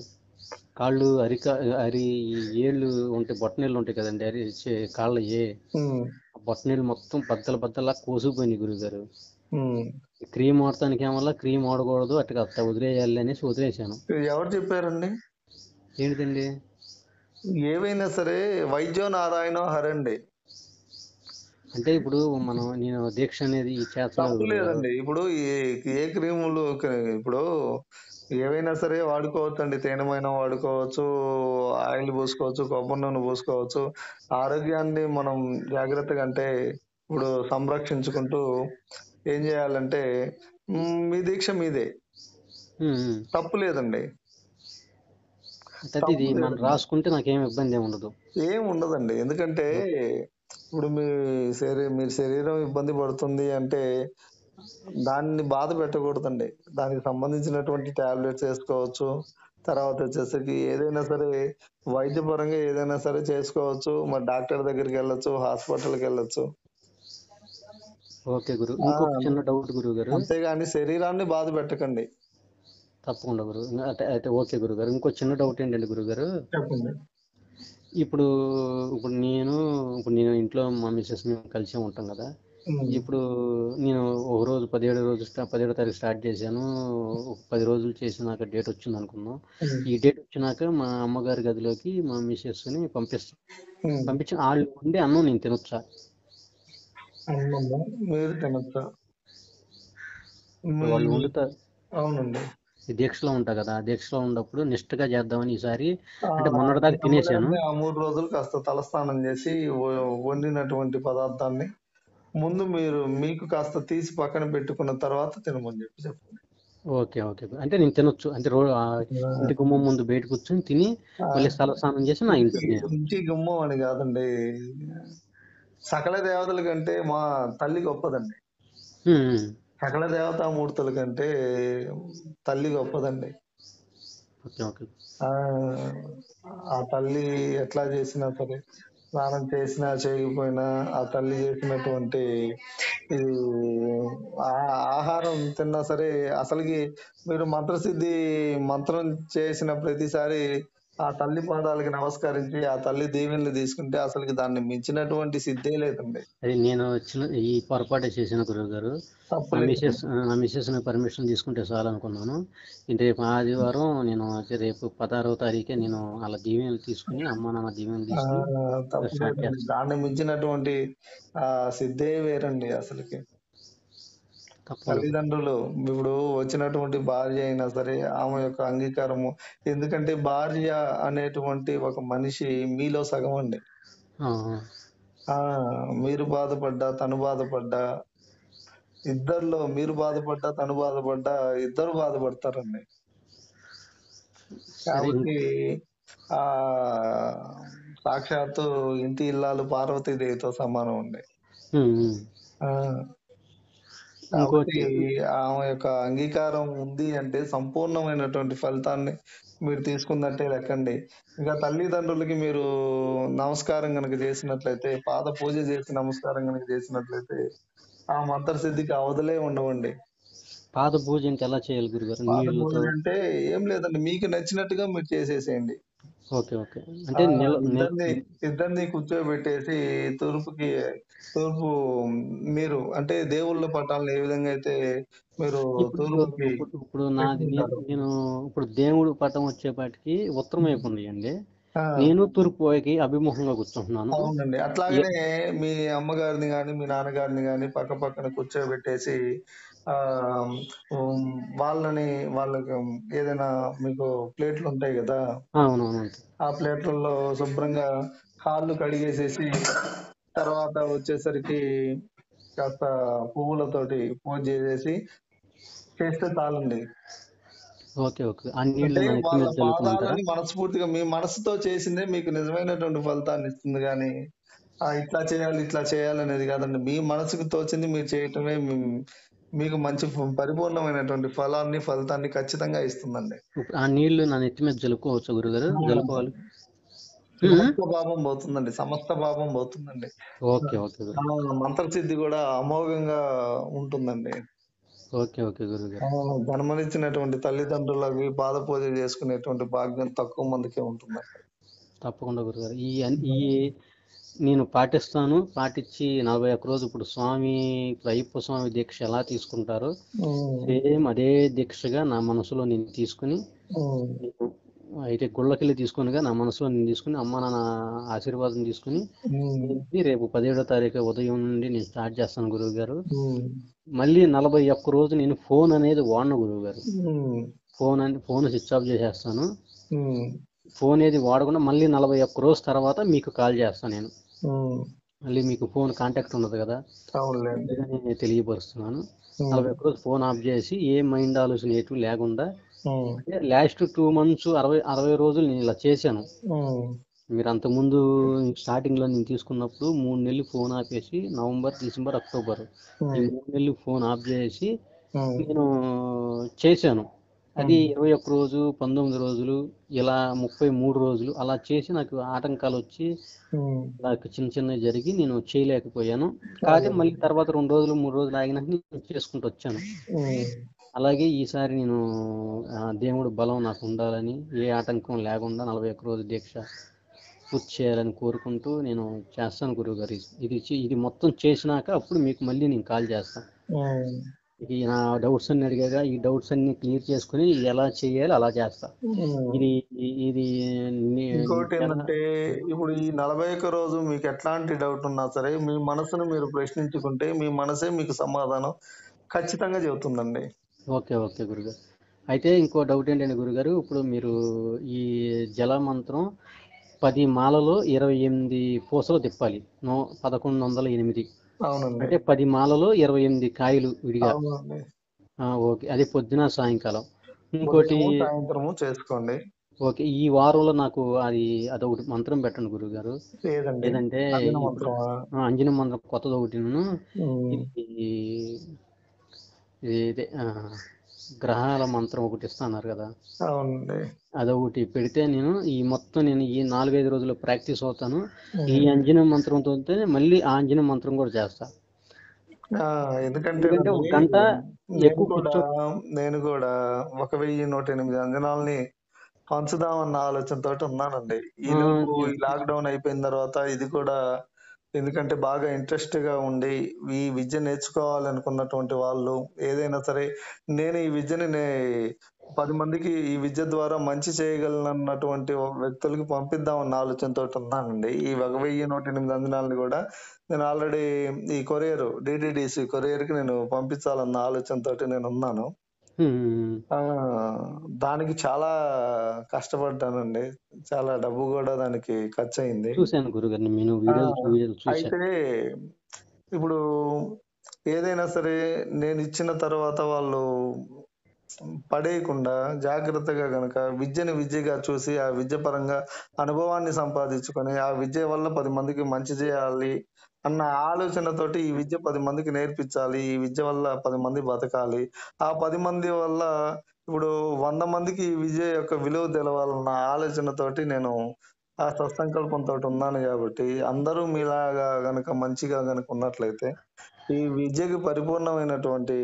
కాళ్ళు అరిక అరి ఈ ఏళ్ళు ఉంటాయి బొట్టనీళ్ళు ఉంటాయి కదండి అరి చే- కాళ్ళ ఏ ఉమ్, ఆ బొట్టనీళ్ళు మొత్తం బద్దల బద్దలా కోసుకుపోయినాయి గురుగారు ఉమ్. ఈ క్రీమ్ వాడటానికి ఏమల్లా క్రీమ్ వాడకూడదు అట్లా అట్లా వదిలేయాలి అనేసి వదిలేశాను ఎవరు చెప్పారండి ఏంటిదండి ఏవైనా సరే వైద్యో నారాయణ హరండి అంటే ఇప్పుడు మనం నేను దీక్ష అనేది ఈ చేస్తున్నాను తప్పు గురుగారు లేదండి ఇప్పుడు ఏ ఏ క్రీములు క- ఇప్పుడు ఏవైనా సరే వాడుకోవచ్చు అండి తేనెమైన వాడుకోవచ్చు ఆయిల్ పూసుకోవచ్చు కొబ్బరి నూనె పూసుకోవచ్చు ఆరోగ్యాన్ని మనం జాగ్రత్తగా అంటే ఇప్పుడు సంరక్షించుకుంటూ ఏం చేయాలంటే మ్, మీ దీక్ష మీదే ఉమ్, ఉమ్. తప్పు లేదండి అంటే ఇది మనం రాసుకుంటే నాకేం ఇబ్బంది ఏమి ఉండదు ఏం ఉండదండి ఎందుకంటే ఇప్పుడు మీ శరీ మీ శరీరం ఇబ్బంది పడుతుంది అంటే దాన్ని బాధ పెట్టకూడదండి దానికి సంబంధించినటువంటి టాబ్లెట్స్ వేసుకోవచ్చు తర్వాత వచ్చేసరికి ఏదైనా సరే వైద్యపరంగా ఏదైనా సరే చేసుకోవచ్చు మరి డాక్టర్ దగ్గరికి వెళ్ళొచ్చు హాస్పిటల్కి వెళ్ళొచ్చు ఓకే గురు ఇంకొక చిన్న డౌట్ గురువు గారు అంతేగాని శరీరాన్ని బాధ పెట్టకండి తప్పకుండా గురు అంటే అయితే ఓకే గురువు గారు ఇంకో చిన్న డౌట్ ఏంటండి గురువు గారు చెప్పండి ఇప్పుడు ఇప్పుడు నేను ఇప్పుడు నేను ఇంట్లో మా మిస్సెస్ మేము కలిసే ఉంటాం కదా ఇప్పుడు నేను ఒక రోజు పదిహేడు రోజు స్టా- పదిహేడో తారీఖు స్టార్ట్ చేశాను ఒక పది రోజులు చేసినాక డేట్ వచ్చింది అనుకుందాం ఈ డేట్ వచ్చినాక మా అమ్మగారి గదిలోకి మా మిస్సెస్ ని పంపిస్తాను ఉమ్. పంపించి వాళ్ళు ఉండి అన్నం నేను తినొచ్చా అవునమ్మా. మీరు తినొచ్చా ఇప్పుడు వాళ్ళు వండుతారు అవునండి ఈ దీక్షలో ఉంటా కదా ఆ దీక్షలో ఉన్నప్పుడు నిష్ఠగా చేద్దామని ఈసారి ఆ, అంటే మొన్నటిదాకా తినేసాను ఆ మూడు రోజులు కాస్త తలస్నానం చేసి వ- వండినటువంటి పదార్థాన్ని ముందు మీరు మీకు కాస్త తీసి పక్కన పెట్టుకున్న తర్వాత తినమని చెప్పి చెప్పండి ఓకే ఓకే అంటే నేను తినొచ్చు అంటే రో ఆ ఇంటి గుమ్మం ముందు బయట కూర్చొని తిని మళ్ళీ తల స్నానం చేసి నా ఇంటికి నేను ఇంటి గుమ్మం అని కాదండి సకల దేవతల కంటే మా తల్లి గొప్పదండి ఉమ్, ఉమ్. సకల దేవతామూర్తుల కంటే తల్లి గొప్పదండి ఓకే ఓకే ఆ ఆ తల్లి ఎట్లా చేసినా సరే స్నానం చేసినా చేయకపోయినా ఆ తల్లి చేసినటువంటి ఇది ఆ- ఆహారం తిన్నా సరే అసలుకి మీరు మంత్రసిద్ధి మంత్రం చేసిన ప్రతిసారి ఆ తల్లి పాదాలకి నమస్కరించి ఆ తల్లి దీవెనలు తీసుకుంటే అసలుకి దాన్ని మించినటువంటి సిద్ధే లేదండి అది నేను వచ్చిన ఈ పొరపాటే చేసిన గురువు గారు నా తప్పలేదు మిసెస్ నా మిసెస్ పర్మిషన్ తీసుకుంటే చాలు అనుకున్నాను ఇంక రేపు ఆదివారం నేను వచ్చి రేపు పదహారవ తారీఖే నేను అలా దీవెనలు తీసుకుని అమ్మ నాన్న దీవెనలు ఆ, తీసుకుని తప్పలేదండి దాన్ని మించినటువంటి ఆ సిద్ధే వేరండి అసలుకి తప్పకుండా తల్లిదండ్రులు ఇప్పుడు వచ్చినటువంటి భార్య అయినా సరే ఆమె యొక్క అంగీకారము ఎందుకంటే భార్య అనేటువంటి ఒక మనిషి మీలో సగం అండి ఆ, ఆ మీరు బాధపడ్డా తను బాధపడ్డా ఇద్దరిలో మీరు బాధపడ్డా తను బాధపడ్డా ఇద్దరు బాధపడతారండి సరే కాబట్టి ఆ సాక్షాత్తు ఇంటి ఇల్లాలు పార్వతీదేవితో సమానం అండి ఉమ్, ఉమ్. ఆ ఇంకోటి కాబట్టి ఆమె యొక్క అంగీకారం ఉంది అంటే సంపూర్ణమైనటువంటి ఫలితాన్ని మీరు తీసుకున్నట్టే లెక్కండి ఇంకా తల్లిదండ్రులకి మీరు నమస్కారం కనుక చేసినట్లయితే పాద పూజ చేసి నమస్కారం కనుక చేసినట్లయితే ఆ మంత్రసిద్ధికి అవధులే ఉండవండి పాద పూజ అంటే ఎలా చేయాలి గురుగారు పాద పూజ నీళ్ళతో అంటే ఏం లేదండి మీకు నచ్చినట్టుగా మీరు చేసేసేయండి ఓకే ఓకే ఆ, అంటే నిల నిల- ఇద్దరిని ఇద్దరిని కూర్చోబెట్టేసి తూర్పుకి తూర్పు మీరు అంటే దేవుళ్ళ పటాలను ఏ విధంగా అయితే మీరు ఇప్పుడు తూర్పుకి ఇప్పుడు ఇప్పుడు నాది నేను పెట్టుకుంటారు నేను ఇప్పుడు దేవుడు పటం వచ్చేపాటికి ఉత్తరం వైపు ఉంది అండి ఆ, నేను తూర్పు వైపుకి అభిముఖంగా కూర్చుంటున్నాను అవునండి అట్లాగనే మీ అమ్మగారిని గాని మీ నాన్నగారిని గాని పక్క పక్కన కూర్చోబెట్టేసి ఆ ఉమ్, వాళ్ళని వాళ్ళకి ఏదైనా మీకు ప్లేట్లు ఉంటాయి కదా అవునవును ఆ ప్లేట్లలో శుభ్రంగా కాళ్ళు కడిగేసేసి తర్వాత వచ్చేసరికి కాస్త పువ్వులతోటి పూజ చేసేసి చేస్తే చాలండి ఓకే ఓకే ఆ నీళ్లు అంటే నా నెత్తి వాళ్ళ మీద చల్లుకోమంటారా పాదాలని మనస్ఫూర్తిగా మీ మనసుతో చేసిందే మీకు నిజమైనటువంటి ఫలితాన్ని ఇస్తుంది కానీ ఆ ఇట్లా చేయాలి ఇట్లా చేయాలి అనేది కాదండి మీ మనసుకు తోచింది మీరు చేయటమే మీ- మీకు మంచి ఫ- పరిపూర్ణమైనటువంటి ఫలాన్ని ఫలితాన్ని ఖచ్చితంగా ఇస్తుందండి ఇప్పుడు ఆ నీళ్లు నా నెత్తి మీద జలుపుకోవచ్చు గురుగారు జలుపుకోవాలి ఉమ్. సమస్త పాపం పోతుందండి సమస్త పాపం పోతుందండి ఓకే ఓకే గురు ఆ మంత్రసిద్ధి కూడా అమోఘంగా ఉంటుందండి ఓకే ఓకే గురువు గారు ఆ, జన్మనిచ్చినటువంటి తల్లిదండ్రులకి పాద పూజ చేసుకునేటువంటి భాగ్యం తక్కువ మందికే ఉంటుంది తప్పకుండా గురుగారు ఈ అన్- ఈ నేను పాటిస్తాను పాటించి నలభై ఒక్క రోజు ఇప్పుడు స్వామి ఇప్పుడు అయ్యప్ప స్వామి దీక్ష ఎలా తీసుకుంటారో సేమ్ అదే దీక్షగా నా మనసులో నేను తీసుకుని నేను అయితే గుళ్ళకెళ్ళి తీసుకునిగా నా మనసులో నేను తీసుకుని అమ్మ నాన్న ఆశీర్వాదం తీసుకుని ఇది రేపు పదిహేడో తారీఖు ఉదయం నుండి నేను స్టార్ట్ చేస్తాను గురువు గారు మళ్ళీ నలభై ఒక్క రోజు నేను ఫోన్ అనేది వాడను గురువు గారు ఫోన్ అని ఫోన్ స్విచ్ ఆఫ్ చేసేస్తాను ఫోన్ ఏది వాడకుండా మళ్ళీ నలభై ఒక్క రోజు తర్వాత మీకు కాల్ చేస్తాను నేను మళ్ళీ మీకు ఫోన్ కాంటాక్ట్ ఉండదు కదా అవునులేండి అందుకని నేను తెలియపరుస్తున్నాను నలభై ఒక్క రోజు ఫోన్ ఆఫ్ చేసి ఏ మైండ్ ఆలోచన ఎటు లేకుండా అంటే లాస్ట్ టూ మంత్స్ అరవై అరవై రోజులు నేను ఇలా చేశాను మీరు అంతకుముందు స్టార్టింగ్ లో నేను తీసుకున్నప్పుడు మూడు నెలలు ఫోన్ ఆపేసి నవంబర్ డిసెంబర్ అక్టోబర్ ఈ మూడు నెలలు ఫోన్ ఆఫ్ చేసి నేను చేశాను అది ఇరవై ఒక్క రోజు పంతొమ్మిది రోజులు ఇలా ముప్పై మూడు రోజులు అలా చేసి నాకు ఆటంకాలు వచ్చి నాకు చిన్న చిన్నవి జరిగి నేను చేయలేకపోయాను కాకపోతే మళ్ళీ తర్వాత రెండు రోజులు మూడు రోజులు ఆగినాక నేను చేసుకుంటూ వచ్చాను అలాగే ఈసారి నేను ఆ, దేవుడు బలం నాకు ఉండాలని ఏ ఆటంకం లేకుండా నలభై ఒక్క రోజు దీక్ష పూర్తి చేయాలని కోరుకుంటూ నేను చేస్తాను గురువు గారు ఇది చే- ఇది మొత్తం చేసినాక అప్పుడు మీకు మళ్ళీ నేను కాల్ చేస్తాను ఇది నా డౌట్స్ అన్ని అడిగాక ఈ డౌట్స్ అన్ని క్లియర్ చేసుకుని ఎలా చేయాలి అలా చేస్తా ఇది ఇది నే- ఇంకోటి ఏంటంటే ఇప్పుడు ఈ నలభై ఒక్క రోజు మీకు ఎట్లాంటి డౌట్ ఉన్నా సరే మీ మనసును మీరు ప్రశ్నించుకుంటే మీ మనసే మీకు సమాధానం ఖచ్చితంగా చెబుతుందండి ఓకే ఓకే గురుగారు అయితే ఇంకో డౌట్ ఏంటంటే గురుగారు ఇప్పుడు మీరు ఈ జల మంత్రం పది మాలలో ఇరవై ఎనిమిది పూసలు తిప్పాలి నో పదకొండు వందల ఎనిమిది అవునండి అంటే పది మాలలో ఇరవై ఎనిమిది కాయలు విడిగా అవునండి ఆ, ఓకే అది పొద్దున సాయంకాలం ఇంకోటి ఉదయము, సాయంత్రము చేసుకోండి ఓకే ఈ వారంలో నాకు అది అదొకటి మంత్రం పెట్టండి గురువు గారు లేదండి లేదంటే అదిన ఇప్పుడు మంత్రమా? ఆ, అంజన మంత్రం కొత్తది ఒకటి ఉమ్. ఇది ఇది ఇదే, ఆ, గ్రహాల మంత్రం ఒకటి ఇస్తున్నారు కదా అవునండి అదొకటి పెడితే నేను ఈ మొత్తం నేను ఈ నాలుగైదు రోజులు ప్రాక్టీస్ అవుతాను ఈ అంజన మంత్రంతో మళ్ళీ ఆ అంజన మంత్రం కూడా చేస్తా ఆ, ఎందుకంటే ఎందుకంటే ఒక నండి, గంట నేను ఎక్కువ కూడా కూర్చో నేను కూడా ఒక వెయ్యి నూట ఎనిమిది అంజనాల్ని పంచుదామన్న ఆలోచనతో ఉన్నానండి ఈ ఆ, లోపు ఈ ఇది- లాక్డౌన్ అయిపోయిన తర్వాత ఇది కూడా ఎందుకంటే బాగా ఇంట్రెస్ట్ గా ఉండి ఈ విద్య నేర్చుకోవాలనుకున్నటువంటి వాళ్ళు ఏదైనా సరే నేను ఈ విద్యని నే పది మందికి ఈ విద్య ద్వారా మంచి చేయగలనన్నటువంటి వ్యక్తులకి పంపిద్దామన్న ఆలోచనతో ఉన్నానండి ఈ ఒక వెయ్యి నూట ఎనిమిది అంజనాలని కూడా నేను ఆల్రెడీ ఈ కొరియర్ డిటిడిసి కొరియర్ కి నేను పంపించాలన్న ఆలోచనతో నేను ఉన్నాను ఉమ్, ఆ దానికి చాలా కష్టపడ్డానండి చాలా డబ్బు కూడా దానికి ఖర్చు అయింది చూశాను గురుగారిని నేను ఆ, వీడియోలు వీడియోలు చూశాను అయితే ఇప్పుడు ఏదైనా సరే నేను ఇచ్చిన తర్వాత వాళ్ళు పడేయకుండా జాగ్రత్తగా గనక విద్యని విద్యగా చూసి ఆ విద్య పరంగా అనుభవాన్ని సంపాదించుకొని ఆ విద్య వల్ల పది మందికి మంచి చేయాలి అన్న ఆలోచనతోటి ఈ విద్య పది మందికి నేర్పించాలి ఈ విద్య వల్ల పది మంది బతకాలి ఆ పది మంది వల్ల ఇప్పుడు వంద మందికి ఈ విద్య యొక్క విలువ తెలవాలన్న ఆలోచనతోటి నేను ఆ సత్సంకల్పంతో ఉన్నాను కాబట్టి అందరూ మీలాగా గనక మంచిగా గనక ఉన్నట్లయితే ఈ విద్యకి పరిపూర్ణమైనటువంటి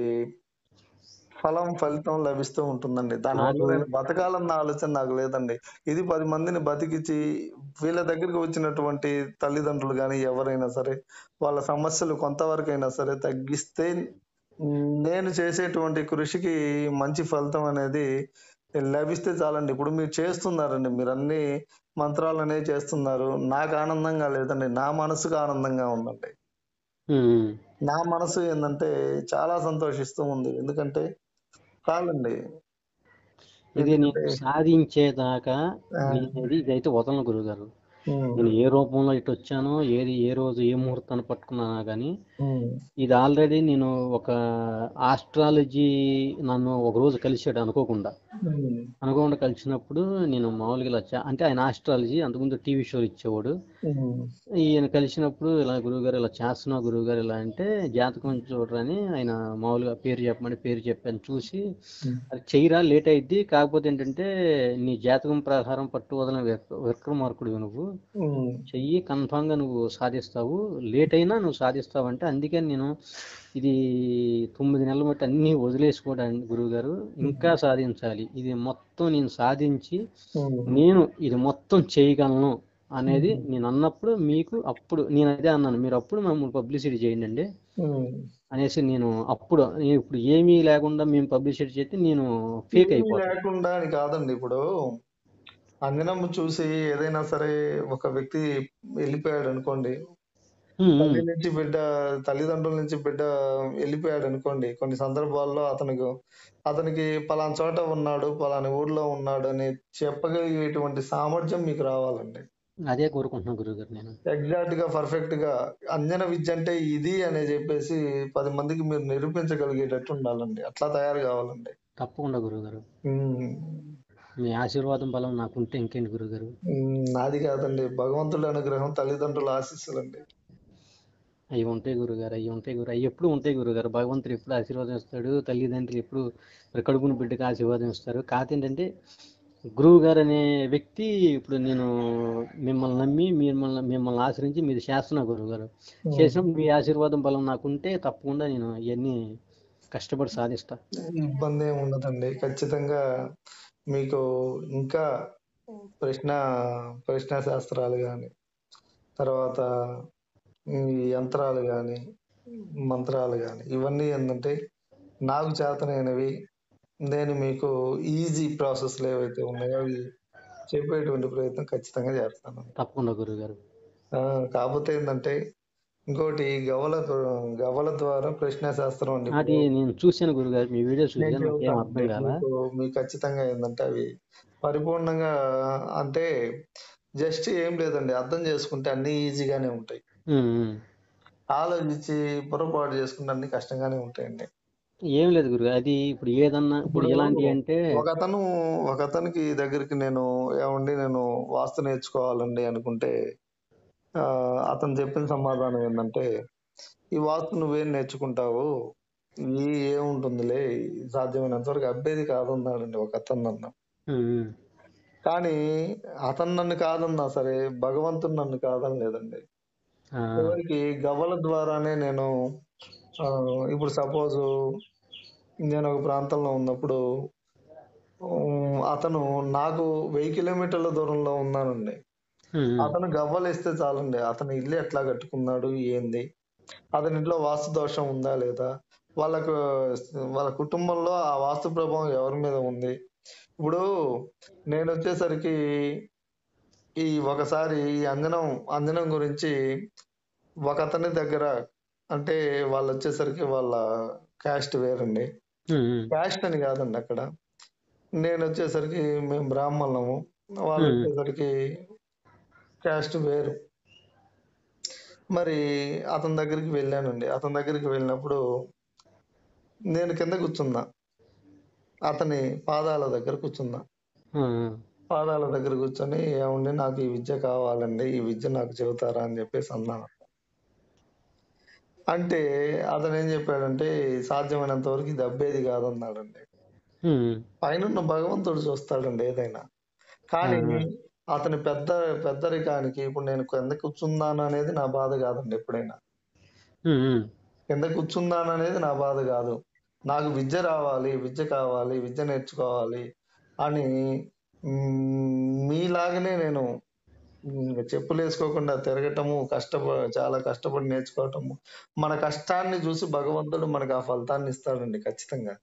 ఫలం ఫలితం లభిస్తూ ఉంటుందండి దానివల్ల నాకు నేను బతకాలన్న ఆలోచన నాకు లేదండి ఇది పది మందిని బతికించి వీళ్ళ దగ్గరికి వచ్చినటువంటి తల్లిదండ్రులు కానీ ఎవరైనా సరే వాళ్ళ సమస్యలు కొంతవరకైనా సరే తగ్గిస్తే ఉమ్, నేను చేసేటువంటి కృషికి మంచి ఫలితం అనేది లభిస్తే చాలండి ఇప్పుడు మీరు చేస్తున్నారండి మీరు అన్ని మంత్రాలు అనేవి చేస్తున్నారు నాకు ఆనందంగా లేదండి నా మనసుకు ఆనందంగా ఉందండి ఉమ్, నా మనసు ఏంటంటే చాలా సంతోషిస్తూ ఉంది ఎందుకంటే చాలండి ఇది నేను ఎందుకంటే సాధించేదాకా ఆ, నేనేది ఇదైతే వదలను గురుగారు ఉమ్, నేను ఏ రూపంలో ఇటు వచ్చానో ఏది ఏ రోజు ఏ ముహూర్తాన్ని పట్టుకున్నానా కానీ ఉమ్, ఇది ఆల్రెడీ నేను ఒక ఆస్ట్రాలజీ నన్ను ఒక రోజు కలిసాడు అనుకోకుండా ఉమ్, అనుకోకుండా కలిసినప్పుడు నేను మామూలుగా ఇలా చా- అంటే ఆయన ఆస్ట్రాలజీ అంతకుముందు టీవీ షోలు ఇచ్చేవాడు ఉమ్, ఈయన కలిసినప్పుడు ఇలా గురువుగారు ఇలా చేస్తున్నావు గురువుగారు ఇలా అంటే జాతకం చూడరని ఆయన మామూలుగా పేరు చెప్పమని పేరు చెప్పాను చూసి ఉమ్, అది చెయ్యరా లేట్ అయింది కాకపోతే ఏంటంటే నీ జాతకం ప్రకారం పట్టు వదలని విక్ర- విక్రమార్కుడివి నువ్వు ఉమ్, చెయ్యి కన్ఫామ్ గా నువ్వు సాధిస్తావు లేట్ అయినా నువ్వు సాధిస్తావు అంటే అందుకని నేను ఇది తొమ్మిది నెలలు బట్టి అన్ని వదిలేసుకోవడానికి గురువు గారు ఇంకా సాధించాలి ఇది మొత్తం నేను సాధించి ఉమ్, నేను ఇది మొత్తం చేయగలను అనేది నేను అన్నప్పుడు మీకు అప్పుడు నేను అదే అన్నాను మీరు అప్పుడు మమ్మల్ని పబ్లిసిటీ చేయండి అండి ఉమ్. అనేసి నేను అప్పుడు నేను ఇప్పుడు ఏమీ లేకుండా మేము పబ్లిసిటీ చేస్తే నేను ఫేక్ ఏమీ అయిపోతాను లేకుండా అని కాదండి ఇప్పుడు అంజనమ్మ చూసి ఏదైనా సరే ఒక వ్యక్తి వెళ్ళిపోయాడు అనుకోండి ఉమ్, ఉమ్, తల్లి నుంచి బిడ్డ తల్లిదండ్రుల నుంచి బిడ్డ వెళ్ళిపోయాడు అనుకోండి కొన్ని సందర్భాల్లో అతనికి అతనికి పలానా చోట ఉన్నాడు పలానా ఊర్లో ఉన్నాడు అని చెప్పగలిగేటువంటి సామర్థ్యం మీకు రావాలండి అదే కోరుకుంటున్నాను గురువు గారు నేను ఎగ్జాక్ట్ గా పర్ఫెక్ట్ గా అంజన విద్య అంటే ఇది అని చెప్పేసి పది మందికి మీరు నిరూపించగలిగేటట్టు ఉండాలండి అట్లా తయారు కావాలండి తప్పకుండా గురువు గారు ఉమ్. మీ ఆశీర్వాదం బలం నాకు ఉంటే ఇంకేంటి గురువు గారు ఉమ్, నాది కాదండి భగవంతుడి అనుగ్రహం తల్లిదండ్రుల ఆశీస్సులండి అవి ఉంటాయి గురుగారు అవి ఉంటాయి గురు అవి ఎప్పుడు ఉంటాయి గురుగారు భగవంతుడు ఎప్పుడు ఆశీర్వాదం ఇస్తాడు తల్లిదండ్రులు ఎప్పుడు మరి కడుపున బిడ్డకి ఆశీర్వాదం ఇస్తారు కాకపోతే ఏంటంటే గురువు గారు అనే వ్యక్తి ఇప్పుడు నేను మిమ్మల్ని నమ్మి మిమ్మల్ని మిమ్మల్ని ఆశ్రయించి మీరు చేస్తున్నా గురువు గారు చేసినప్పుడు మీ ఆశీర్వాదం బలం నాకుంటే తప్పకుండా నేను ఇవన్నీ కష్టపడి సాధిస్తా ఇబ్బంది ఏమి ఉండదండి ఖచ్చితంగా మీకు ఇంకా ప్రశ్న ప్రశ్న శాస్త్రాలు కానీ తర్వాత ఈ యంత్రాలు కానీ మంత్రాలు కానీ ఇవన్నీ ఏంటంటే నాకు చేతనైనవి నేను మీకు ఈజీ ప్రాసెస్లు ఏవైతే ఉన్నాయో అవి చెప్పేటువంటి ప్రయత్నం ఖచ్చితంగా చేస్తాను తప్పకుండా గురువు గారు ఆ, కాకపోతే ఏంటంటే ఇంకోటి గవల గవల ద్వారా ప్రశ్న శాస్త్రం అండి అది నేను చూశాను గురుగారు మీ వీడియో నేను చూశాను నాకేం చెబుతాను అర్థం కాల మీకు మీకు ఖచ్చితంగా ఏంటంటే అవి పరిపూర్ణంగా అంటే జస్ట్ ఏం లేదండి అర్థం చేసుకుంటే అన్ని ఈజీగానే ఉంటాయి ఉమ్, ఉమ్. ఆలోచించి పొరపాటు చేసుకుంటే అన్ని కష్టంగానే ఉంటాయండి ఏం లేదు గురుగారు అది ఇప్పుడు ఏదన్నా ఇప్పుడు ఇప్పుడు ఎలాంటి అంటే ఒక అతను ఒక అతనికి దగ్గరికి నేను ఏమండి నేను వాస్తు నేర్చుకోవాలండి అనుకుంటే ఆ అతను చెప్పిన సమాధానం ఏంటంటే ఈ వాస్తు నువ్వేం నేర్చుకుంటావు ఈ ఏముంటుందిలే సాధ్యమైనంత వరకు అబ్బేది కాదన్నాడండి ఒక అతను నన్ను ఉమ్, ఉమ్. కానీ అతను నన్ను కాదన్నా సరే భగవంతుడు నన్ను కాదని లేదండి ఆ, చివరికి గవ్వల ద్వారానే నేను ఆ, ఇప్పుడు సపోజ్ నేను ఒక ప్రాంతంలో ఉన్నప్పుడు ఉమ్, అతను నాకు వెయ్యి కిలోమీటర్ల దూరంలో ఉన్నానండి ఉమ్, ఉమ్. అతను గవ్వలు ఇస్తే చాలండి అతను ఇల్లు ఎట్లా కట్టుకున్నాడు ఏంది అతని ఇంట్లో వాస్తు దోషం ఉందా లేదా వాళ్ళకు వాళ్ళ కుటుంబంలో ఆ వాస్తు ప్రభావం ఎవరి మీద ఉంది ఇప్పుడు నేను వచ్చేసరికి ఈ ఒకసారి ఈ అంజనం అంజనం గురించి ఒక అతని దగ్గర అంటే వాళ్ళు వచ్చేసరికి వాళ్ళ క్యాస్ట్ వేరండి ఉమ్, ఉమ్. క్యాస్ట్ అని కాదండి అక్కడ నేను వచ్చేసరికి మేము బ్రాహ్మణులము వాళ్ళు Hmm. వచ్చేసరికి క్యాస్ట్ వేరు మరి అతని దగ్గరికి వెళ్ళానండి అతని దగ్గరికి వెళ్ళినప్పుడు నేను కింద కూర్చున్నా అతని పాదాల దగ్గర కూర్చున్నా ఉమ్, ఉమ్. పాదాల దగ్గర కూర్చొని ఏమండి నాకు ఈ విద్య కావాలండి ఈ విద్య నాకు చెబుతారా అని చెప్పేసి అన్నాను అంటే అతను ఏం చెప్పాడంటే సాధ్యమైనంత వరకు ఇది అబ్బేది కాదన్నాడండి ఉమ్, పైన భగవంతుడు చూస్తాడండి ఏదైనా కానీ అతని పెద్ద పెద్దరికానికి ఇప్పుడు నేను కింద కూర్చున్నాను అనేది నా బాధ కాదండి ఎప్పుడైనా ఉమ్, ఉమ్. కింద కూర్చున్నాను అనేది నా బాధ కాదు నాకు విద్య రావాలి విద్య కావాలి విద్య నేర్చుకోవాలి అని మ్, మీలాగనే నేను మ్, చెప్పులు వేసుకోకుండా తిరగటము కష్టప చాలా కష్టపడి నేర్చుకోవటము మన కష్టాన్ని చూసి భగవంతుడు మనకు ఆ ఫలితాన్ని ఇస్తాడండి ఖచ్చితంగా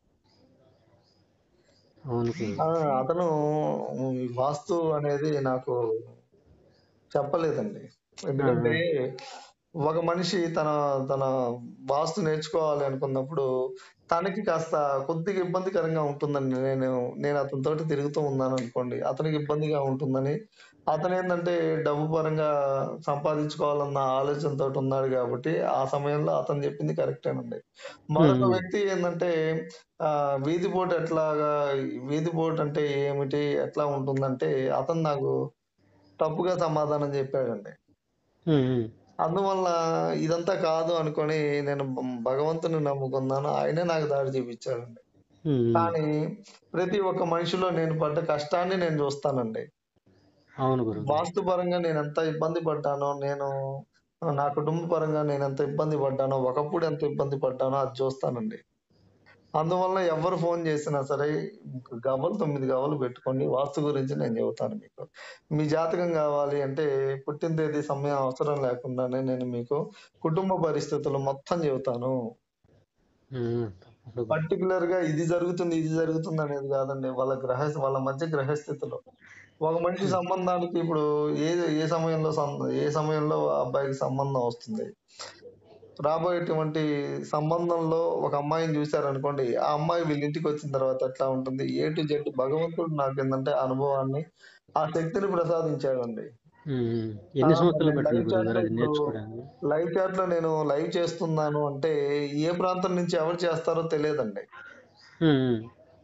అవును గురు. ఆ, అతను ఈ వాస్తు అనేది నాకు చెప్పలేదండి ఎందుకంటే ఒక మనిషి తన తన వాస్తు నేర్చుకోవాలి అనుకున్నప్పుడు తనకి కాస్త కొద్దిగా ఇబ్బందికరంగా ఉంటుందండి నేను నేను అతనితోటి తిరుగుతూ ఉన్నాను అనుకోండి అతనికి ఇబ్బందిగా ఉంటుందని అతను ఏంటంటే డబ్బు పరంగా సంపాదించుకోవాలన్న ఆలోచనతో ఉన్నాడు కాబట్టి ఆ సమయంలో అతను చెప్పింది కరెక్టేనండి మరొక Hmm. వ్యక్తి ఏంటంటే ఆ వీధి పోటు ఎట్లాగా వీధి పోటు అంటే ఏమిటి ఎట్లా ఉంటుందంటే అతను నాకు తప్పుగా సమాధానం చెప్పాడండి ఉమ్, ఉమ్. అందువల్ల ఇదంతా కాదు అనుకొని నేను భ- భగవంతుని నమ్ముకున్నాను ఆయనే నాకు దారి చూపించాడండి ఉమ్, ఉమ్. కానీ ప్రతి ఒక్క మనిషిలో నేను పడ్డ కష్టాన్ని నేను చూస్తానండి అవును గురువు గారు వాస్తు పరంగా నేను ఎంత ఇబ్బంది పడ్డానో నేను నా కుటుంబ పరంగా నేను ఎంత ఇబ్బంది పడ్డానో ఒకప్పుడు ఎంత ఇబ్బంది పడ్డానో అది చూస్తానండి అందువల్ల ఎవరు ఫోన్ చేసినా సరే గవ్వలు తొమ్మిది గవ్వలు పెట్టుకోండి వాస్తు గురించి నేను చెబుతాను మీకు మీ జాతకం కావాలి అంటే పుట్టిన తేదీ సమయం అవసరం లేకుండానే నేను మీకు కుటుంబ పరిస్థితులు మొత్తం చెబుతాను ఉమ్, తప్పకుండా గురువు. పర్టికులర్ గా ఇది జరుగుతుంది ఇది జరుగుతుంది అనేది కాదండి వాళ్ళ గ్రహ వాళ్ళ మధ్య గ్రహస్థితిలో ఒక మనిషి సంబంధానికి ఇప్పుడు ఏ ఏ సమయంలో సం- ఏ సమయంలో ఆ అబ్బాయికి సంబంధం వస్తుంది రాబోయేటువంటి సంబంధంలో ఒక అమ్మాయిని చూశారనుకోండి ఆ అమ్మాయి వీళ్ళ ఇంటికి వచ్చిన తర్వాత ఎట్లా ఉంటుంది ఏ టు జెడ్ భగవంతుడు నాకు ఏంటంటే ఆ అనుభవాన్ని ఆ శక్తిని ప్రసాదించాడండి ఉమ్, ఎన్ని ఆ, సంవత్సరాలు మరి పట్టింది లైవ్ గురువు గారు చాట్లో అది ఇప్పుడు నేర్చుకోవడానికి లైవ్ చాట్ లో నేను లైవ్ చేస్తున్నాను అంటే ఏ ప్రాంతం నుంచి ఎవరు చేస్తారో తెలియదండి ఉమ్, ఉమ్,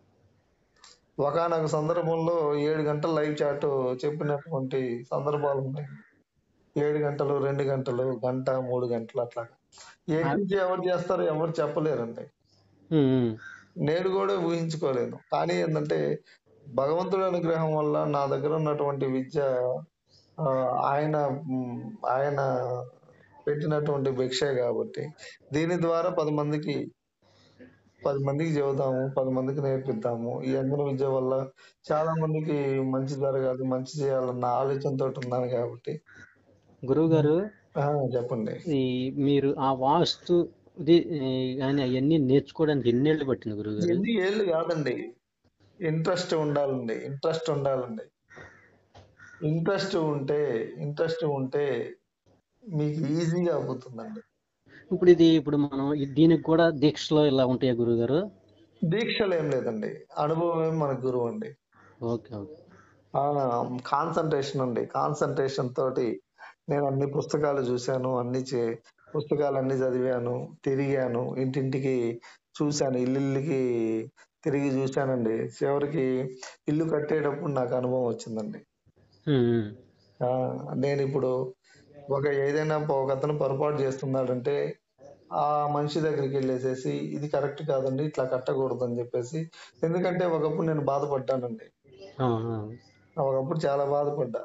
ఒకనొక సందర్భంలో ఏడు గంటల లైవ్ చాట్ చెప్పినటువంటి సందర్భాలు ఉన్నాయి ఏడు గంటలు రెండు గంటలు గంట మూడు గంటలు అట్లా ఏ ఆ- నుంచి ఎవరు చేస్తారో ఎవరు చెప్పలేరండి ఉమ్, ఉమ్, నేను కూడా ఊహించుకోలేను కానీ ఏంటంటే భగవంతుడి అనుగ్రహం వల్ల నా దగ్గర ఉన్నటువంటి విద్య ఆ, ఆయన మ్, ఆయన పెట్టినటువంటి భిక్షే కాబట్టి దీని ద్వారా పది మందికి పది మందికి చెబుదాము పది మందికి నేర్పిద్దాము ఈ అంజన విద్య వల్ల చాలా మందికి మంచి జరగాలి మంచి చేయాలన్న ఆలోచనతో ఉన్నాను కాబట్టి గురువు గారు ఆ, చెప్పండి ఈ మీరు ఆ వాస్తు ఇది ఈ, కానీ అవన్నీ నేర్చుకోవడానికి ఎన్నేళ్ళు పట్టింది గురువు గారు ఎన్ని ఏళ్ళు కాదండి ఇంట్రెస్ట్ ఉండాలండి ఇంట్రెస్ట్ ఉండాలండి ఇంట్రెస్ట్ ఉంటే ఇంట్రెస్ట్ ఉంటే మీకు ఈజీగా అవుతుందండి ఇప్పుడు ఇది ఇప్పుడు మనం ఈ- దీనికి కూడా దీక్షలో ఇలా ఉంటాయా గురువు గారు దీక్షలు ఏం లేదండి అనుభవమే మన గురువు అండి ఓకే ఓకే కాన్సన్ట్రేషన్ అండి కాన్సన్ట్రేషన్ తోటి నేను అన్ని పుస్తకాలు చూశాను అన్ని చే- పుస్తకాలు అన్ని చదివాను తిరిగాను ఇంటింటికి చూశాను ఇల్లుకి తిరిగి చూశానండి చివరికి ఇల్లు కట్టేటప్పుడు నాకు అనుభవం వచ్చిందండి ఉమ్, ఉమ్, ఆ, నేను ఇప్పుడు ఒక ఏదైనా ఒక అతను పొరపాటు చేస్తున్నాడంటే ఆ మనిషి దగ్గరికి వెళ్ళేసేసి ఇది కరెక్ట్ కాదండి ఇట్లా కట్టకూడదు అని చెప్పేసి ఎందుకంటే ఒకప్పుడు నేను బాధపడ్డానండి ఆ, ఆ. ఒకప్పుడు చాలా బాధపడ్డా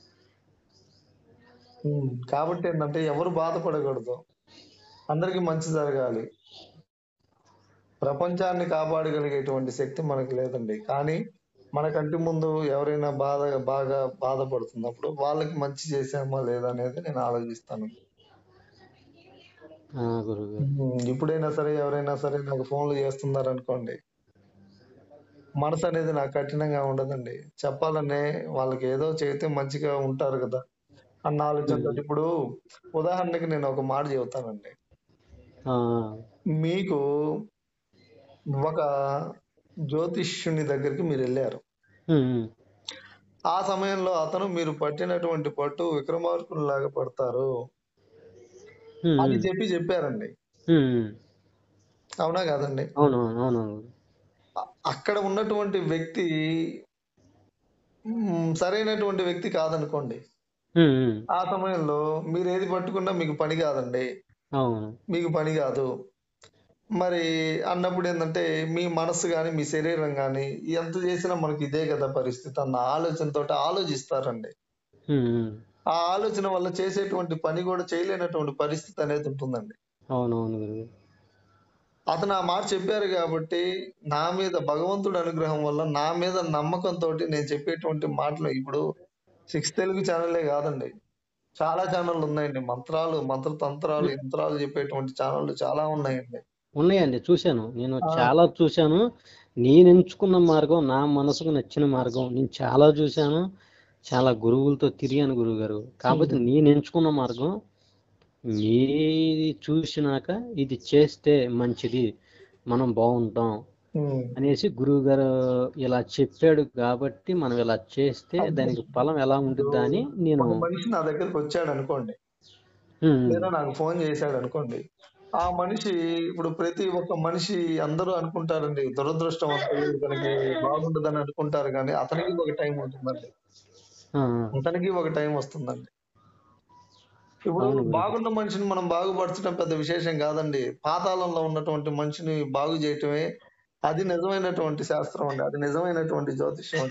ఉమ్, కాబట్టి ఏంటంటే ఎవరు బాధపడకూడదు అందరికీ మంచి జరగాలి ప్రపంచాన్ని కాపాడగలిగేటువంటి శక్తి మనకు లేదండి కానీ మన కంటి ముందు ఎవరైనా బాధ బాగా బాధపడుతున్నప్పుడు వాళ్ళకి మంచి చేసామా లేదా అనేది నేను ఆలోచిస్తాను ఆ, గురువు గారు ఉమ్, ఇప్పుడైనా సరే ఎవరైనా సరే నాకు ఫోన్లు చేస్తున్నారు అనుకోండి మనసు అనేది నాకు కఠినంగా ఉండదండి చెప్పాలనే వాళ్ళకి ఏదో చేస్తే మంచిగా ఉంటారు కదా అన్న ఆలోచనతో ఇప్పుడు ఉదాహరణకి నేను ఒక మాట చెబుతానండి ఆ, మీకు ఒక జ్యోతిష్యుని దగ్గరికి మీరు వెళ్ళారు ఉమ్, ఉమ్, ఆ సమయంలో అతను మీరు పట్టినటువంటి పట్టు విక్రమార్కుల్లాగా పడతారు ఉమ్, అని ఉమ్, చెప్పి చెప్పారండి ఉమ్, ఉమ్. అవునా కాదండి అవును అవును అవును అ- అక్కడ ఉన్నటువంటి వ్యక్తి మ్, సరైనటువంటి వ్యక్తి కాదనుకోండి ఉమ్, ఉమ్. ఆ సమయంలో మీరు ఏది పట్టుకున్నా మీకు పని కాదండి అవును మీకు పని కాదు మరి అన్నప్పుడు ఏంటంటే మీ మనసు కానీ మీ శరీరం కానీ ఎంత చేసినా మనకి ఇదే కదా పరిస్థితి అన్న ఆలోచనతో ఆలోచిస్తారండి ఉమ్, ఉమ్. ఆ ఆలోచన వల్ల చేసేటువంటి పని కూడా చేయలేనటువంటి పరిస్థితి అనేది ఉంటుందండి అవును అవును గురువు గారు అతను ఆ మాట చెప్పారు కాబట్టి నా మీద భగవంతుడి అనుగ్రహం వల్ల నా మీద నమ్మకంతో నేను చెప్పేటువంటి మాటలు ఇప్పుడు సిక్స్ తెలుగు ఛానలే కాదండి చాలా ఛానళ్ళు ఉన్నాయండి మంత్రాలు మంత్ర తంత్రాలు యంత్రాలు చెప్పేటువంటి ఛానళ్ళు చాలా ఉన్నాయండి ఉన్నాయండి చూశాను నేను ఆ. చాలా చూశాను నేను ఎంచుకున్న మార్గం నా మనసుకు నచ్చిన మార్గం నేను చాలా చూశాను చాలా గురువులతో తిరిగాను గురువు గారు కాకపోతే నేను ఎంచుకున్న మార్గం మీది చూసినాక ఇది చేస్తే మంచిది మనం బాగుంటాం ఉమ్. అనేసి గురువు గారు ఇలా చెప్పాడు కాబట్టి మనం ఇలా చేస్తే దానికి ఫలం ఎలా ఉంటుందా అని నేను ఒక మనిషి నా దగ్గరికి వచ్చాడు అనుకోండి ఉమ్, లేదా నాకు ఫోన్ చేశాడు అనుకోండి ఆ మనిషి ఇప్పుడు ప్రతి ఒక్క మనిషి అందరూ అనుకుంటారండి దురదృష్టవంతులు ఇతనికి బాగుండదని అనుకుంటారు కానీ అతనికి ఒక టైం ఉంటుందండి ఆ, అతనికి ఒక టైం వస్తుందండి ఇప్పుడు అవును గురు. బాగున్న మనిషిని మనం బాగుపరచడం పెద్ద విశేషం కాదండి పాతాళంలో ఉన్నటువంటి మనిషిని బాగు చేయటమే అది నిజమైనటువంటి శాస్త్రం అండి అది నిజమైనటువంటి జ్యోతిష్యం అండి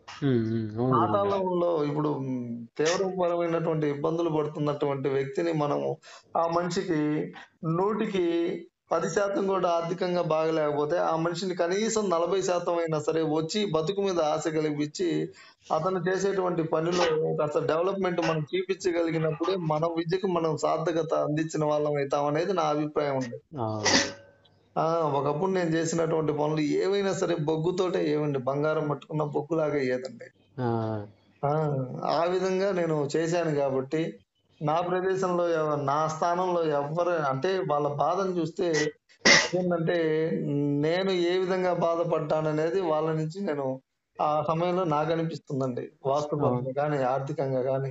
ఉమ్, ఉమ్, అవును గురుగారు పాతాళంలో ఇప్పుడు మ్, తీవ్రపరమైనటువంటి ఇబ్బందులు పడుతున్నటువంటి వ్యక్తిని మనము ఆ మనిషికి నూటికి పది శాతం కూడా ఆర్థికంగా బాగలేకపోతే ఆ మనిషిని కనీసం నలభై శాతం అయినా సరే వచ్చి బతుకు మీద ఆశ కలిగించి అతను చేసేటువంటి పనిలో కాస్త డెవలప్మెంట్ మనం చూపించగలిగినప్పుడే మన విద్యకు మనం సార్థకత అందించిన వాళ్ళం అవుతాం అనేది నా అభిప్రాయం ఉంది ఆ, ఆ ఒకప్పుడు నేను చేసినటువంటి పనులు ఏవైనా సరే బొగ్గుతోటే ఏమండి బంగారం పట్టుకున్న బొగ్గులాగా అయ్యేదండి ఆ, ఆ ఆ విధంగా నేను చేశాను కాబట్టి నా ప్రదేశంలో ఎవ- నా స్థానంలో ఎవరు అంటే వాళ్ళ బాధను చూస్తే ఏంటంటే నేను ఏ విధంగా బాధపడ్డాననేది వాళ్ళ నుంచి నేను ఆ సమయంలో నాకు అనిపిస్తుందండి వాస్తుపరంగా కానీ ఆర్థికంగా కానీ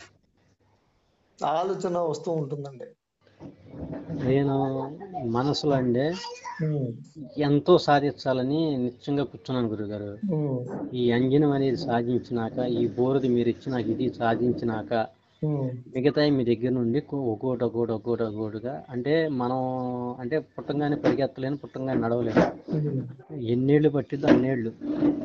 ఆలోచన వస్తూ ఉంటుందండి నేను మనసులో అండి ఉమ్, ఎంతో సాధించాలని నిత్యంగా కూర్చున్నాను గురుగారు ఉమ్, ఈ అంజనం అనేది సాధించినాక ఈ బోరుది మీరు ఇచ్చినాక ఇది సాధించినాక ఉమ్, మిగతా మీ దగ్గర నుండి కో- ఒక్కోటి ఒక్కోటి ఒక్కోటి ఒక్కోటిగా అంటే మనం అంటే పుట్టంగానే పరిగెత్తలేను పుట్టంగానే నడవలేను ఉమ్. ఎన్నేళ్ళు పట్టిద్దో అన్నేళ్ళు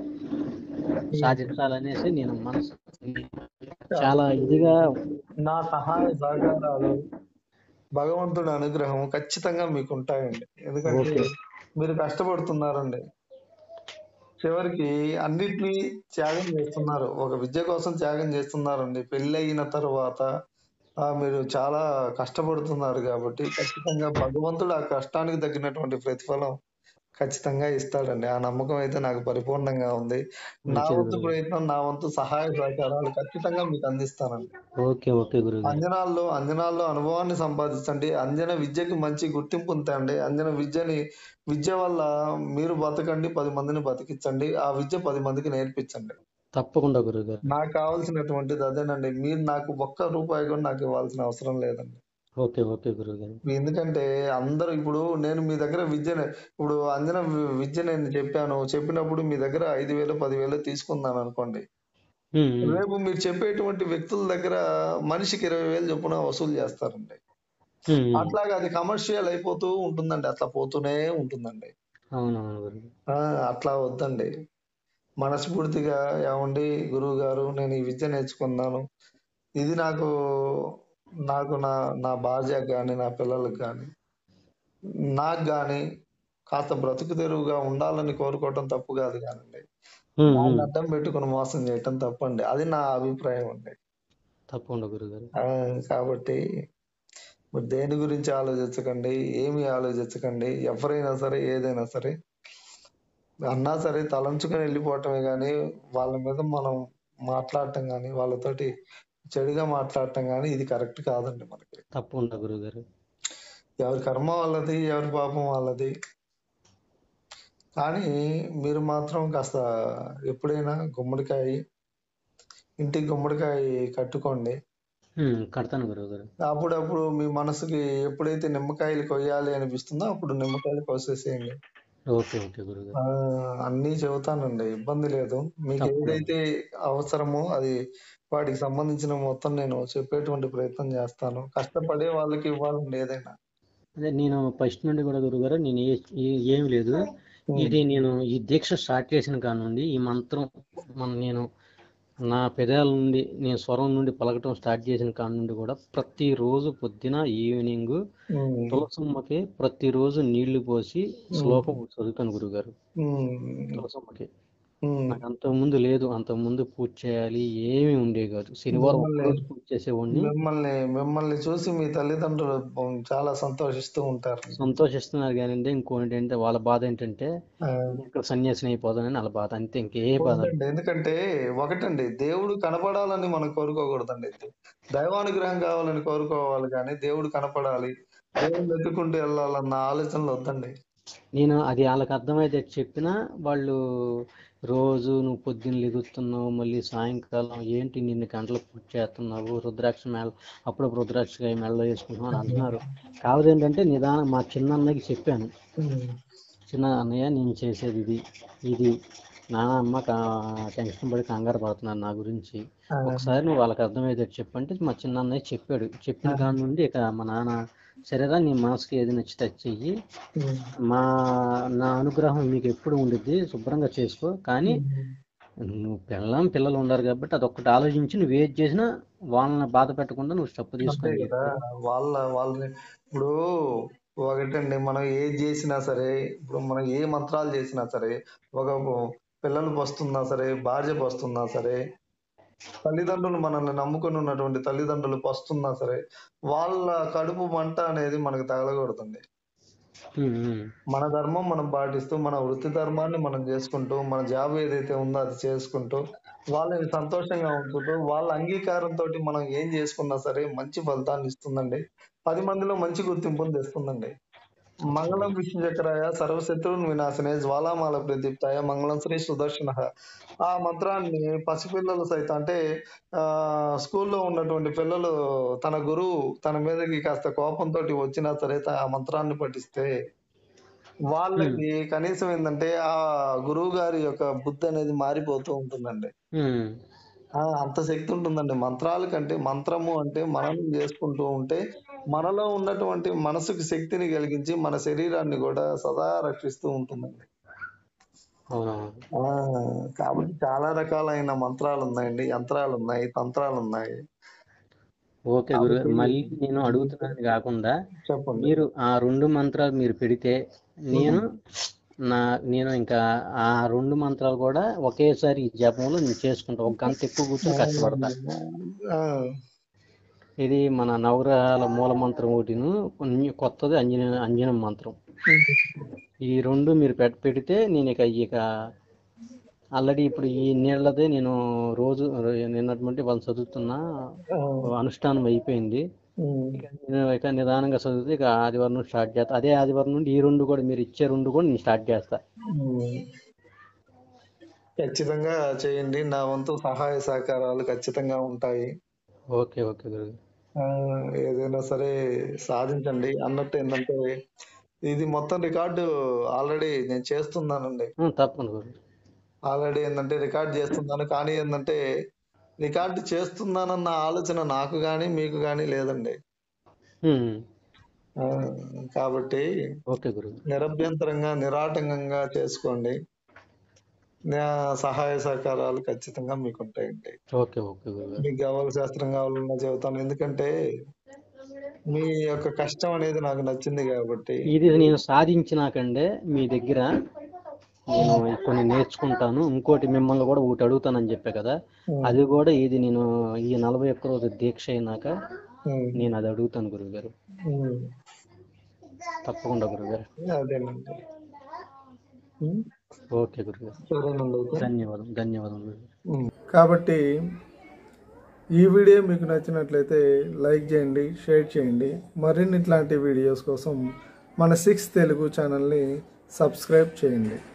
సాధించాలనేసి నేను మనసు చాలా ఇదిగా నా సహాయ సహకారాలు భగవంతుడి అనుగ్రహం ఖచ్చితంగా మీకు ఉంటాయండి ఎందుకంటే ఓకే. మీరు కష్టపడుతున్నారండి చివరికి అన్నిటినీ త్యాగం చేస్తున్నారు ఒక విద్య కోసం త్యాగం చేస్తున్నారండి పెళ్ళి అయిన తర్వాత ఆ, మీరు చాలా కష్టపడుతున్నారు కాబట్టి ఖచ్చితంగా భగవంతుడు ఆ కష్టానికి తగ్గినటువంటి ప్రతిఫలం ఖచ్చితంగా ఇస్తాడండి ఆ నమ్మకం అయితే నాకు పరిపూర్ణంగా ఉంది నా మంచిది వంతు గురుగారు. ప్రయత్నం నా వంతు సహాయ సహకారాలు ఖచ్చితంగా మీకు అందిస్తానండి ఓకే ఓకే గురుగారు అంజనాల్లో అంజనాల్లో అనుభవాన్ని సంపాదించండి అంజన విద్యకి మంచి గుర్తింపు ఉందండి అంజన విద్యని విద్య వల్ల మీరు బతకండి పది మందిని బతికించండి ఆ విద్య పది మందికి నేర్పించండి తప్పకుండా గురుగారు నాకు కావాల్సినటువంటిది అదేనండి మీరు నాకు ఒక్క రూపాయి కూడా నాకు ఇవ్వాల్సిన అవసరం లేదండి ఓకే ఓకే గురుగారు ఎందుకంటే అందరూ ఇప్పుడు నేను మీ దగ్గర విద్యను ఇప్పుడు అంజన వి- విద్య నేను చెప్పాను చెప్పినప్పుడు మీ దగ్గర ఐదు వేలు పదివేలు తీసుకుందాను అనుకోండి ఉమ్, ఉమ్. రేపు మీరు చెప్పేటువంటి వ్యక్తుల దగ్గర మనిషికి ఇరవై వేలు చొప్పున వసూలు చేస్తారండి ఉమ్, ఉమ్. అట్లాగా అది కమర్షియల్ అయిపోతూ ఉంటుందండి అట్లా పోతూనే ఉంటుందండి అవునవును గురుగారు ఆ అట్లా వద్దండి మనస్ఫూర్తిగా ఏమండి గురువు గారు నేను ఈ విద్య నేర్చుకున్నాను ఇది నాకు నాకు నా నా భార్య కానీ నా పిల్లలకు కానీ నాకు కానీ కాస్త బ్రతుకు తెరువుగా ఉండాలని కోరుకోవటం తప్పు కాదు కానండి ఉమ్, దాన్ని ఉమ్. అడ్డం పెట్టుకుని మోసం చేయటం తప్పండి అది నా అభిప్రాయం అండి తప్పకుండా గురుగారు ఆ, కాబట్టి మరి దేని గురించి ఆలోచించకండి ఏమి ఆలోచించకండి ఎవరైనా సరే ఏదైనా సరే అన్నా సరే తలంచుకొని వెళ్ళిపోవటమే కానీ వాళ్ళ మీద మనం మాట్లాడటం కానీ వాళ్ళతోటి చెడుగా మాట్లాడటం కానీ ఇది కరెక్ట్ కాదండి మనకి తప్పకుండా గురుగారు ఎవరి కర్మ వాళ్ళది ఎవరి పాపం వాళ్ళది కానీ మీరు మాత్రం కాస్త ఎప్పుడైనా గుమ్మడికాయ ఇంటికి గుమ్మడికాయ కట్టుకోండి ఉమ్, కడతాను గురుగారు అప్పుడప్పుడు మీ మనసుకి ఎప్పుడైతే నిమ్మకాయలు కొయ్యాలి అనిపిస్తుందో అప్పుడు నిమ్మకాయలు కోసేసేయండి ఓకే ఓకే గురుగారు ఆ, అన్నీ చెబుతానండి ఇబ్బంది లేదు మీకు తప్పకుండా. ఏదైతే అవసరమో అది వాటికి సంబంధించిన మొత్తం నేను చెప్పేటువంటి ప్రయత్నం చేస్తాను కష్టపడే వాళ్ళకి ఇవ్వాలండి ఏదైనా అదే నేను ఫస్ట్ నుండి కూడా గురుగారు నేను ఏ ఏ- ఏం లేదు ఇది నేను ఈ దీక్ష స్టార్ట్ చేసిన కాడ నుండి ఈ మంత్రం మన నేను నా పెదాల నుండి నేను స్వరం నుండి పలకటం స్టార్ట్ చేసిన కాడ నుండి కూడా ప్రతిరోజు పొద్దున ఈవినింగ్ ఉమ్, తులసమ్మకి ప్రతిరోజు నీళ్లు పోసి శ్లోకం చదువుతాను గురుగారు ఉమ్, తులసమ్మకి ఉమ్. నాకు అంతకు ముందు లేదు అంతకు ముందు పూజ చేయాలి ఏమీ ఉండే కాదు శనివారం మిమ్మల్ని- ఒక్కరోజు పూజ చేసేవాడిని మిమ్మల్ని మిమ్మల్ని చూసి మీ తల్లిదండ్రులు చాలా సంతోషిస్తూ ఉంటారు సంతోషిస్తున్నారు కానీ ఇంకోటి ఏంటంటే వాళ్ళ బాధ ఏంటంటే ఆ, ఇక్కడ సన్యాసిని అయిపోతానని వాళ్ళ బాధ అంతే ఇంకే బాధ వద్దండి. ఎందుకంటే ఒకటండి దేవుడు కనపడాలని మనం కోరుకోకూడదండి దైవానుగ్రహం కావాలని కోరుకోవాలి కానీ దేవుడు కనపడాలి దేవుడు వెతుకుంటూ వెళ్ళాలన్న ఆలోచనలు వద్దండి నేను అది వాళ్ళకి అర్థమైతే చెప్పినా వాళ్ళు రోజు నువ్వు పొద్దున్న లెగుతున్నావు మళ్ళీ సాయంకాలం ఏంటి నిన్ను గంటలు పూజ చేస్తున్నావు రుద్రాక్ష మేళ అప్పుడప్పుడు రుద్రాక్ష మెడలో వేసుకుంటున్నావు అని అంటున్నారు కాకపోతే ఏంటంటే నిదానం మా చిన్న అన్నకి చెప్పాను చిన్న అన్నయ్య నేను చేసేది ఇది ఇది నాన్న అమ్మ కా- టెన్షన్ పడి కంగారు పడుతున్నారు నా గురించి ఆ, ఒకసారి నువ్వు వాళ్ళకి అర్థమయ్యేటట్టు చెప్పంటే మా చిన్న అన్నయ్య చెప్పాడు చెప్పిన కాడి నుండి ఇక మా నాన్న సరేరా నీ మనసుకి ఏది నచ్చితే అది చెయ్యి ఉమ్, మా నా అనుగ్రహం మీకు ఎప్పుడు ఉండిద్ది శుభ్రంగా చేసుకో కానీ నువ్వు పిల్లం పిల్లలు ఉన్నారు కాబట్టి అదొక్కటి ఆలోచించి నువ్వు ఏది చేసినా వాళ్ళని బాధ పెట్టకుండా నువ్వు స్టెప్ అంతే తీసుకొని కదా వాళ్ళ వాళ్ళని ఇప్పుడు ఒకటండి మనం ఏది చేసినా సరే ఇప్పుడు మనం ఏ మంత్రాలు చేసినా సరే ఒక పిల్లలు వస్తున్నా సరే భార్య వస్తున్నా సరే తల్లిదండ్రులు మనల్ని నమ్ముకొని ఉన్నటువంటి తల్లిదండ్రులు వస్తున్నా సరే వాళ్ళ కడుపు మంట అనేది మనకు తగలకూడదండి ఉమ్, ఉమ్, మన ధర్మం మనం పాటిస్తూ మన వృత్తి ధర్మాన్ని మనం చేసుకుంటూ మన జాబ్ ఏదైతే ఉందో అది చేసుకుంటూ వాళ్ళని సంతోషంగా ఉంచుతూ వాళ్ళ అంగీకారంతో మనం ఏం చేసుకున్నా సరే మంచి ఫలితాన్ని ఇస్తుందండి పది మందిలో మంచి గుర్తింపును తెస్తుందండి మంగళం విష్ణు చక్రాయ సర్వశత్రువుని వినాశనే జ్వాలామాల ప్రదీప్తాయ మంగళం శ్రీ సుదర్శన ఆ మంత్రాన్ని పసిపిల్లలు సైతం అంటే ఆ స్కూల్లో ఉన్నటువంటి పిల్లలు తన గురువు తన మీదకి కాస్త కోపంతో వచ్చినా సరే త- ఆ మంత్రాన్ని పఠిస్తే వాళ్ళకి కనీసం ఏంటంటే ఆ గురువు గారి యొక్క బుద్ధి అనేది మారిపోతూ ఉంటుందండి ఉమ్, ఆ అంత శక్తి ఉంటుందండి మంత్రాల కంటే మంత్రము అంటే మననం చేసుకుంటూ ఉంటే మనలో ఉన్నటువంటి మనసుకు శక్తిని కలిగించి మన శరీరాన్ని కూడా సదా రక్షిస్తూ ఉంటుందండి అవునవును ఆ కాబట్టి చాలా రకాలైన మంత్రాలు ఉన్నాయండి యంత్రాలు ఉన్నాయి తంత్రాలు ఉన్నాయి ఓకే గురుగారు మళ్ళీ నేను అడుగుతున్నాను కాకుండా చెప్పండి మీరు ఆ రెండు మంత్రాలు మీరు పెడితే నేను నా నేను ఇంకా ఆ రెండు మంత్రాలు కూడా ఒకేసారి ఈ జపంలో నేను చేసుకుంటా ఒక గంట ఎక్కువ కూర్చొని కష్టపడతా ఆ, ఇది మన నవగ్రహాల మూల మంత్రం ఒకటిను కొన్ని కొత్తది అంజన అంజనం మంత్రం ఈ రెండు మీరు పెట్ పెడితే నేను ఇక ఇక ఆల్రెడీ ఇప్పుడు ఈ నీళ్ళదే నేను రోజు నిన్నటువంటి వాళ్ళు చదువుతున్నా ఆ, అనుష్ఠానం అయిపోయింది ఉమ్, నేను ఇక నిదానంగా చదివితే ఇక ఆదివారం నుండి స్టార్ట్ చేస్తా అదే ఆదివారం నుండి ఈ రెండు కూడా మీరు ఇచ్చే రెండు కూడా నేను స్టార్ట్ చేస్తా ఉమ్. ఖచ్చితంగా చేయండి నా వంతు సహాయ సహకారాలు ఖచ్చితంగా ఉంటాయి ఓకే ఓకే గురు ఆ, ఏదైనా సరే సాధించండి అన్నట్టు ఏంటంటే ఇది మొత్తం రికార్డు ఆల్రెడీ నేను చేస్తున్నానండి తప్పకుండా గురు ఆల్రెడీ ఏంటంటే రికార్డ్ చేస్తున్నాను కానీ ఏంటంటే రికార్డు చేస్తున్నానన్న ఆలోచన నాకు కానీ మీకు కానీ లేదండి ఉమ్, ఆ, కాబట్టి ఓకే గురు నిరభ్యంతరంగా నిరాటంకంగా చేసుకోండి నా సహాయ సహకారాలు ఖచ్చితంగా మీకు ఉంటాయండి ఓకే ఓకే గురు మీకు కావాలి శాస్త్రం కావాలన్నా చెబుతాను ఎందుకంటే మీ యొక్క కష్టం అనేది నాకు నచ్చింది కాబట్టి ఇది నేను సాధించినాకండే మీ దగ్గర నేను కొన్ని నేర్చుకుంటాను ఇంకోటి మిమ్మల్ని కూడా ఒకటి అడుగుతానని చెప్పా కదా ఉమ్, అది కూడా ఇది నేను ఈ నలభై ఒక్క రోజు దీక్ష అయినాక ఉమ్, నేను అది అడుగుతాను గురువు గారు ఉమ్, తప్పకుండా గురువు గారు అదేనండి ఉమ్, ఓకే గురువు గారు సరేనండి అయితే ధన్యవాదం ధన్యవాదం గురువు గారు ఉమ్. కాబట్టి ఈ వీడియో మీకు నచ్చినట్లయితే లైక్ చేయండి షేర్ చేయండి మరిన్ని ఇట్లాంటి వీడియోస్ కోసం మన సిక్స్ తెలుగు ఛానల్ని సబ్స్క్రైబ్ చేయండి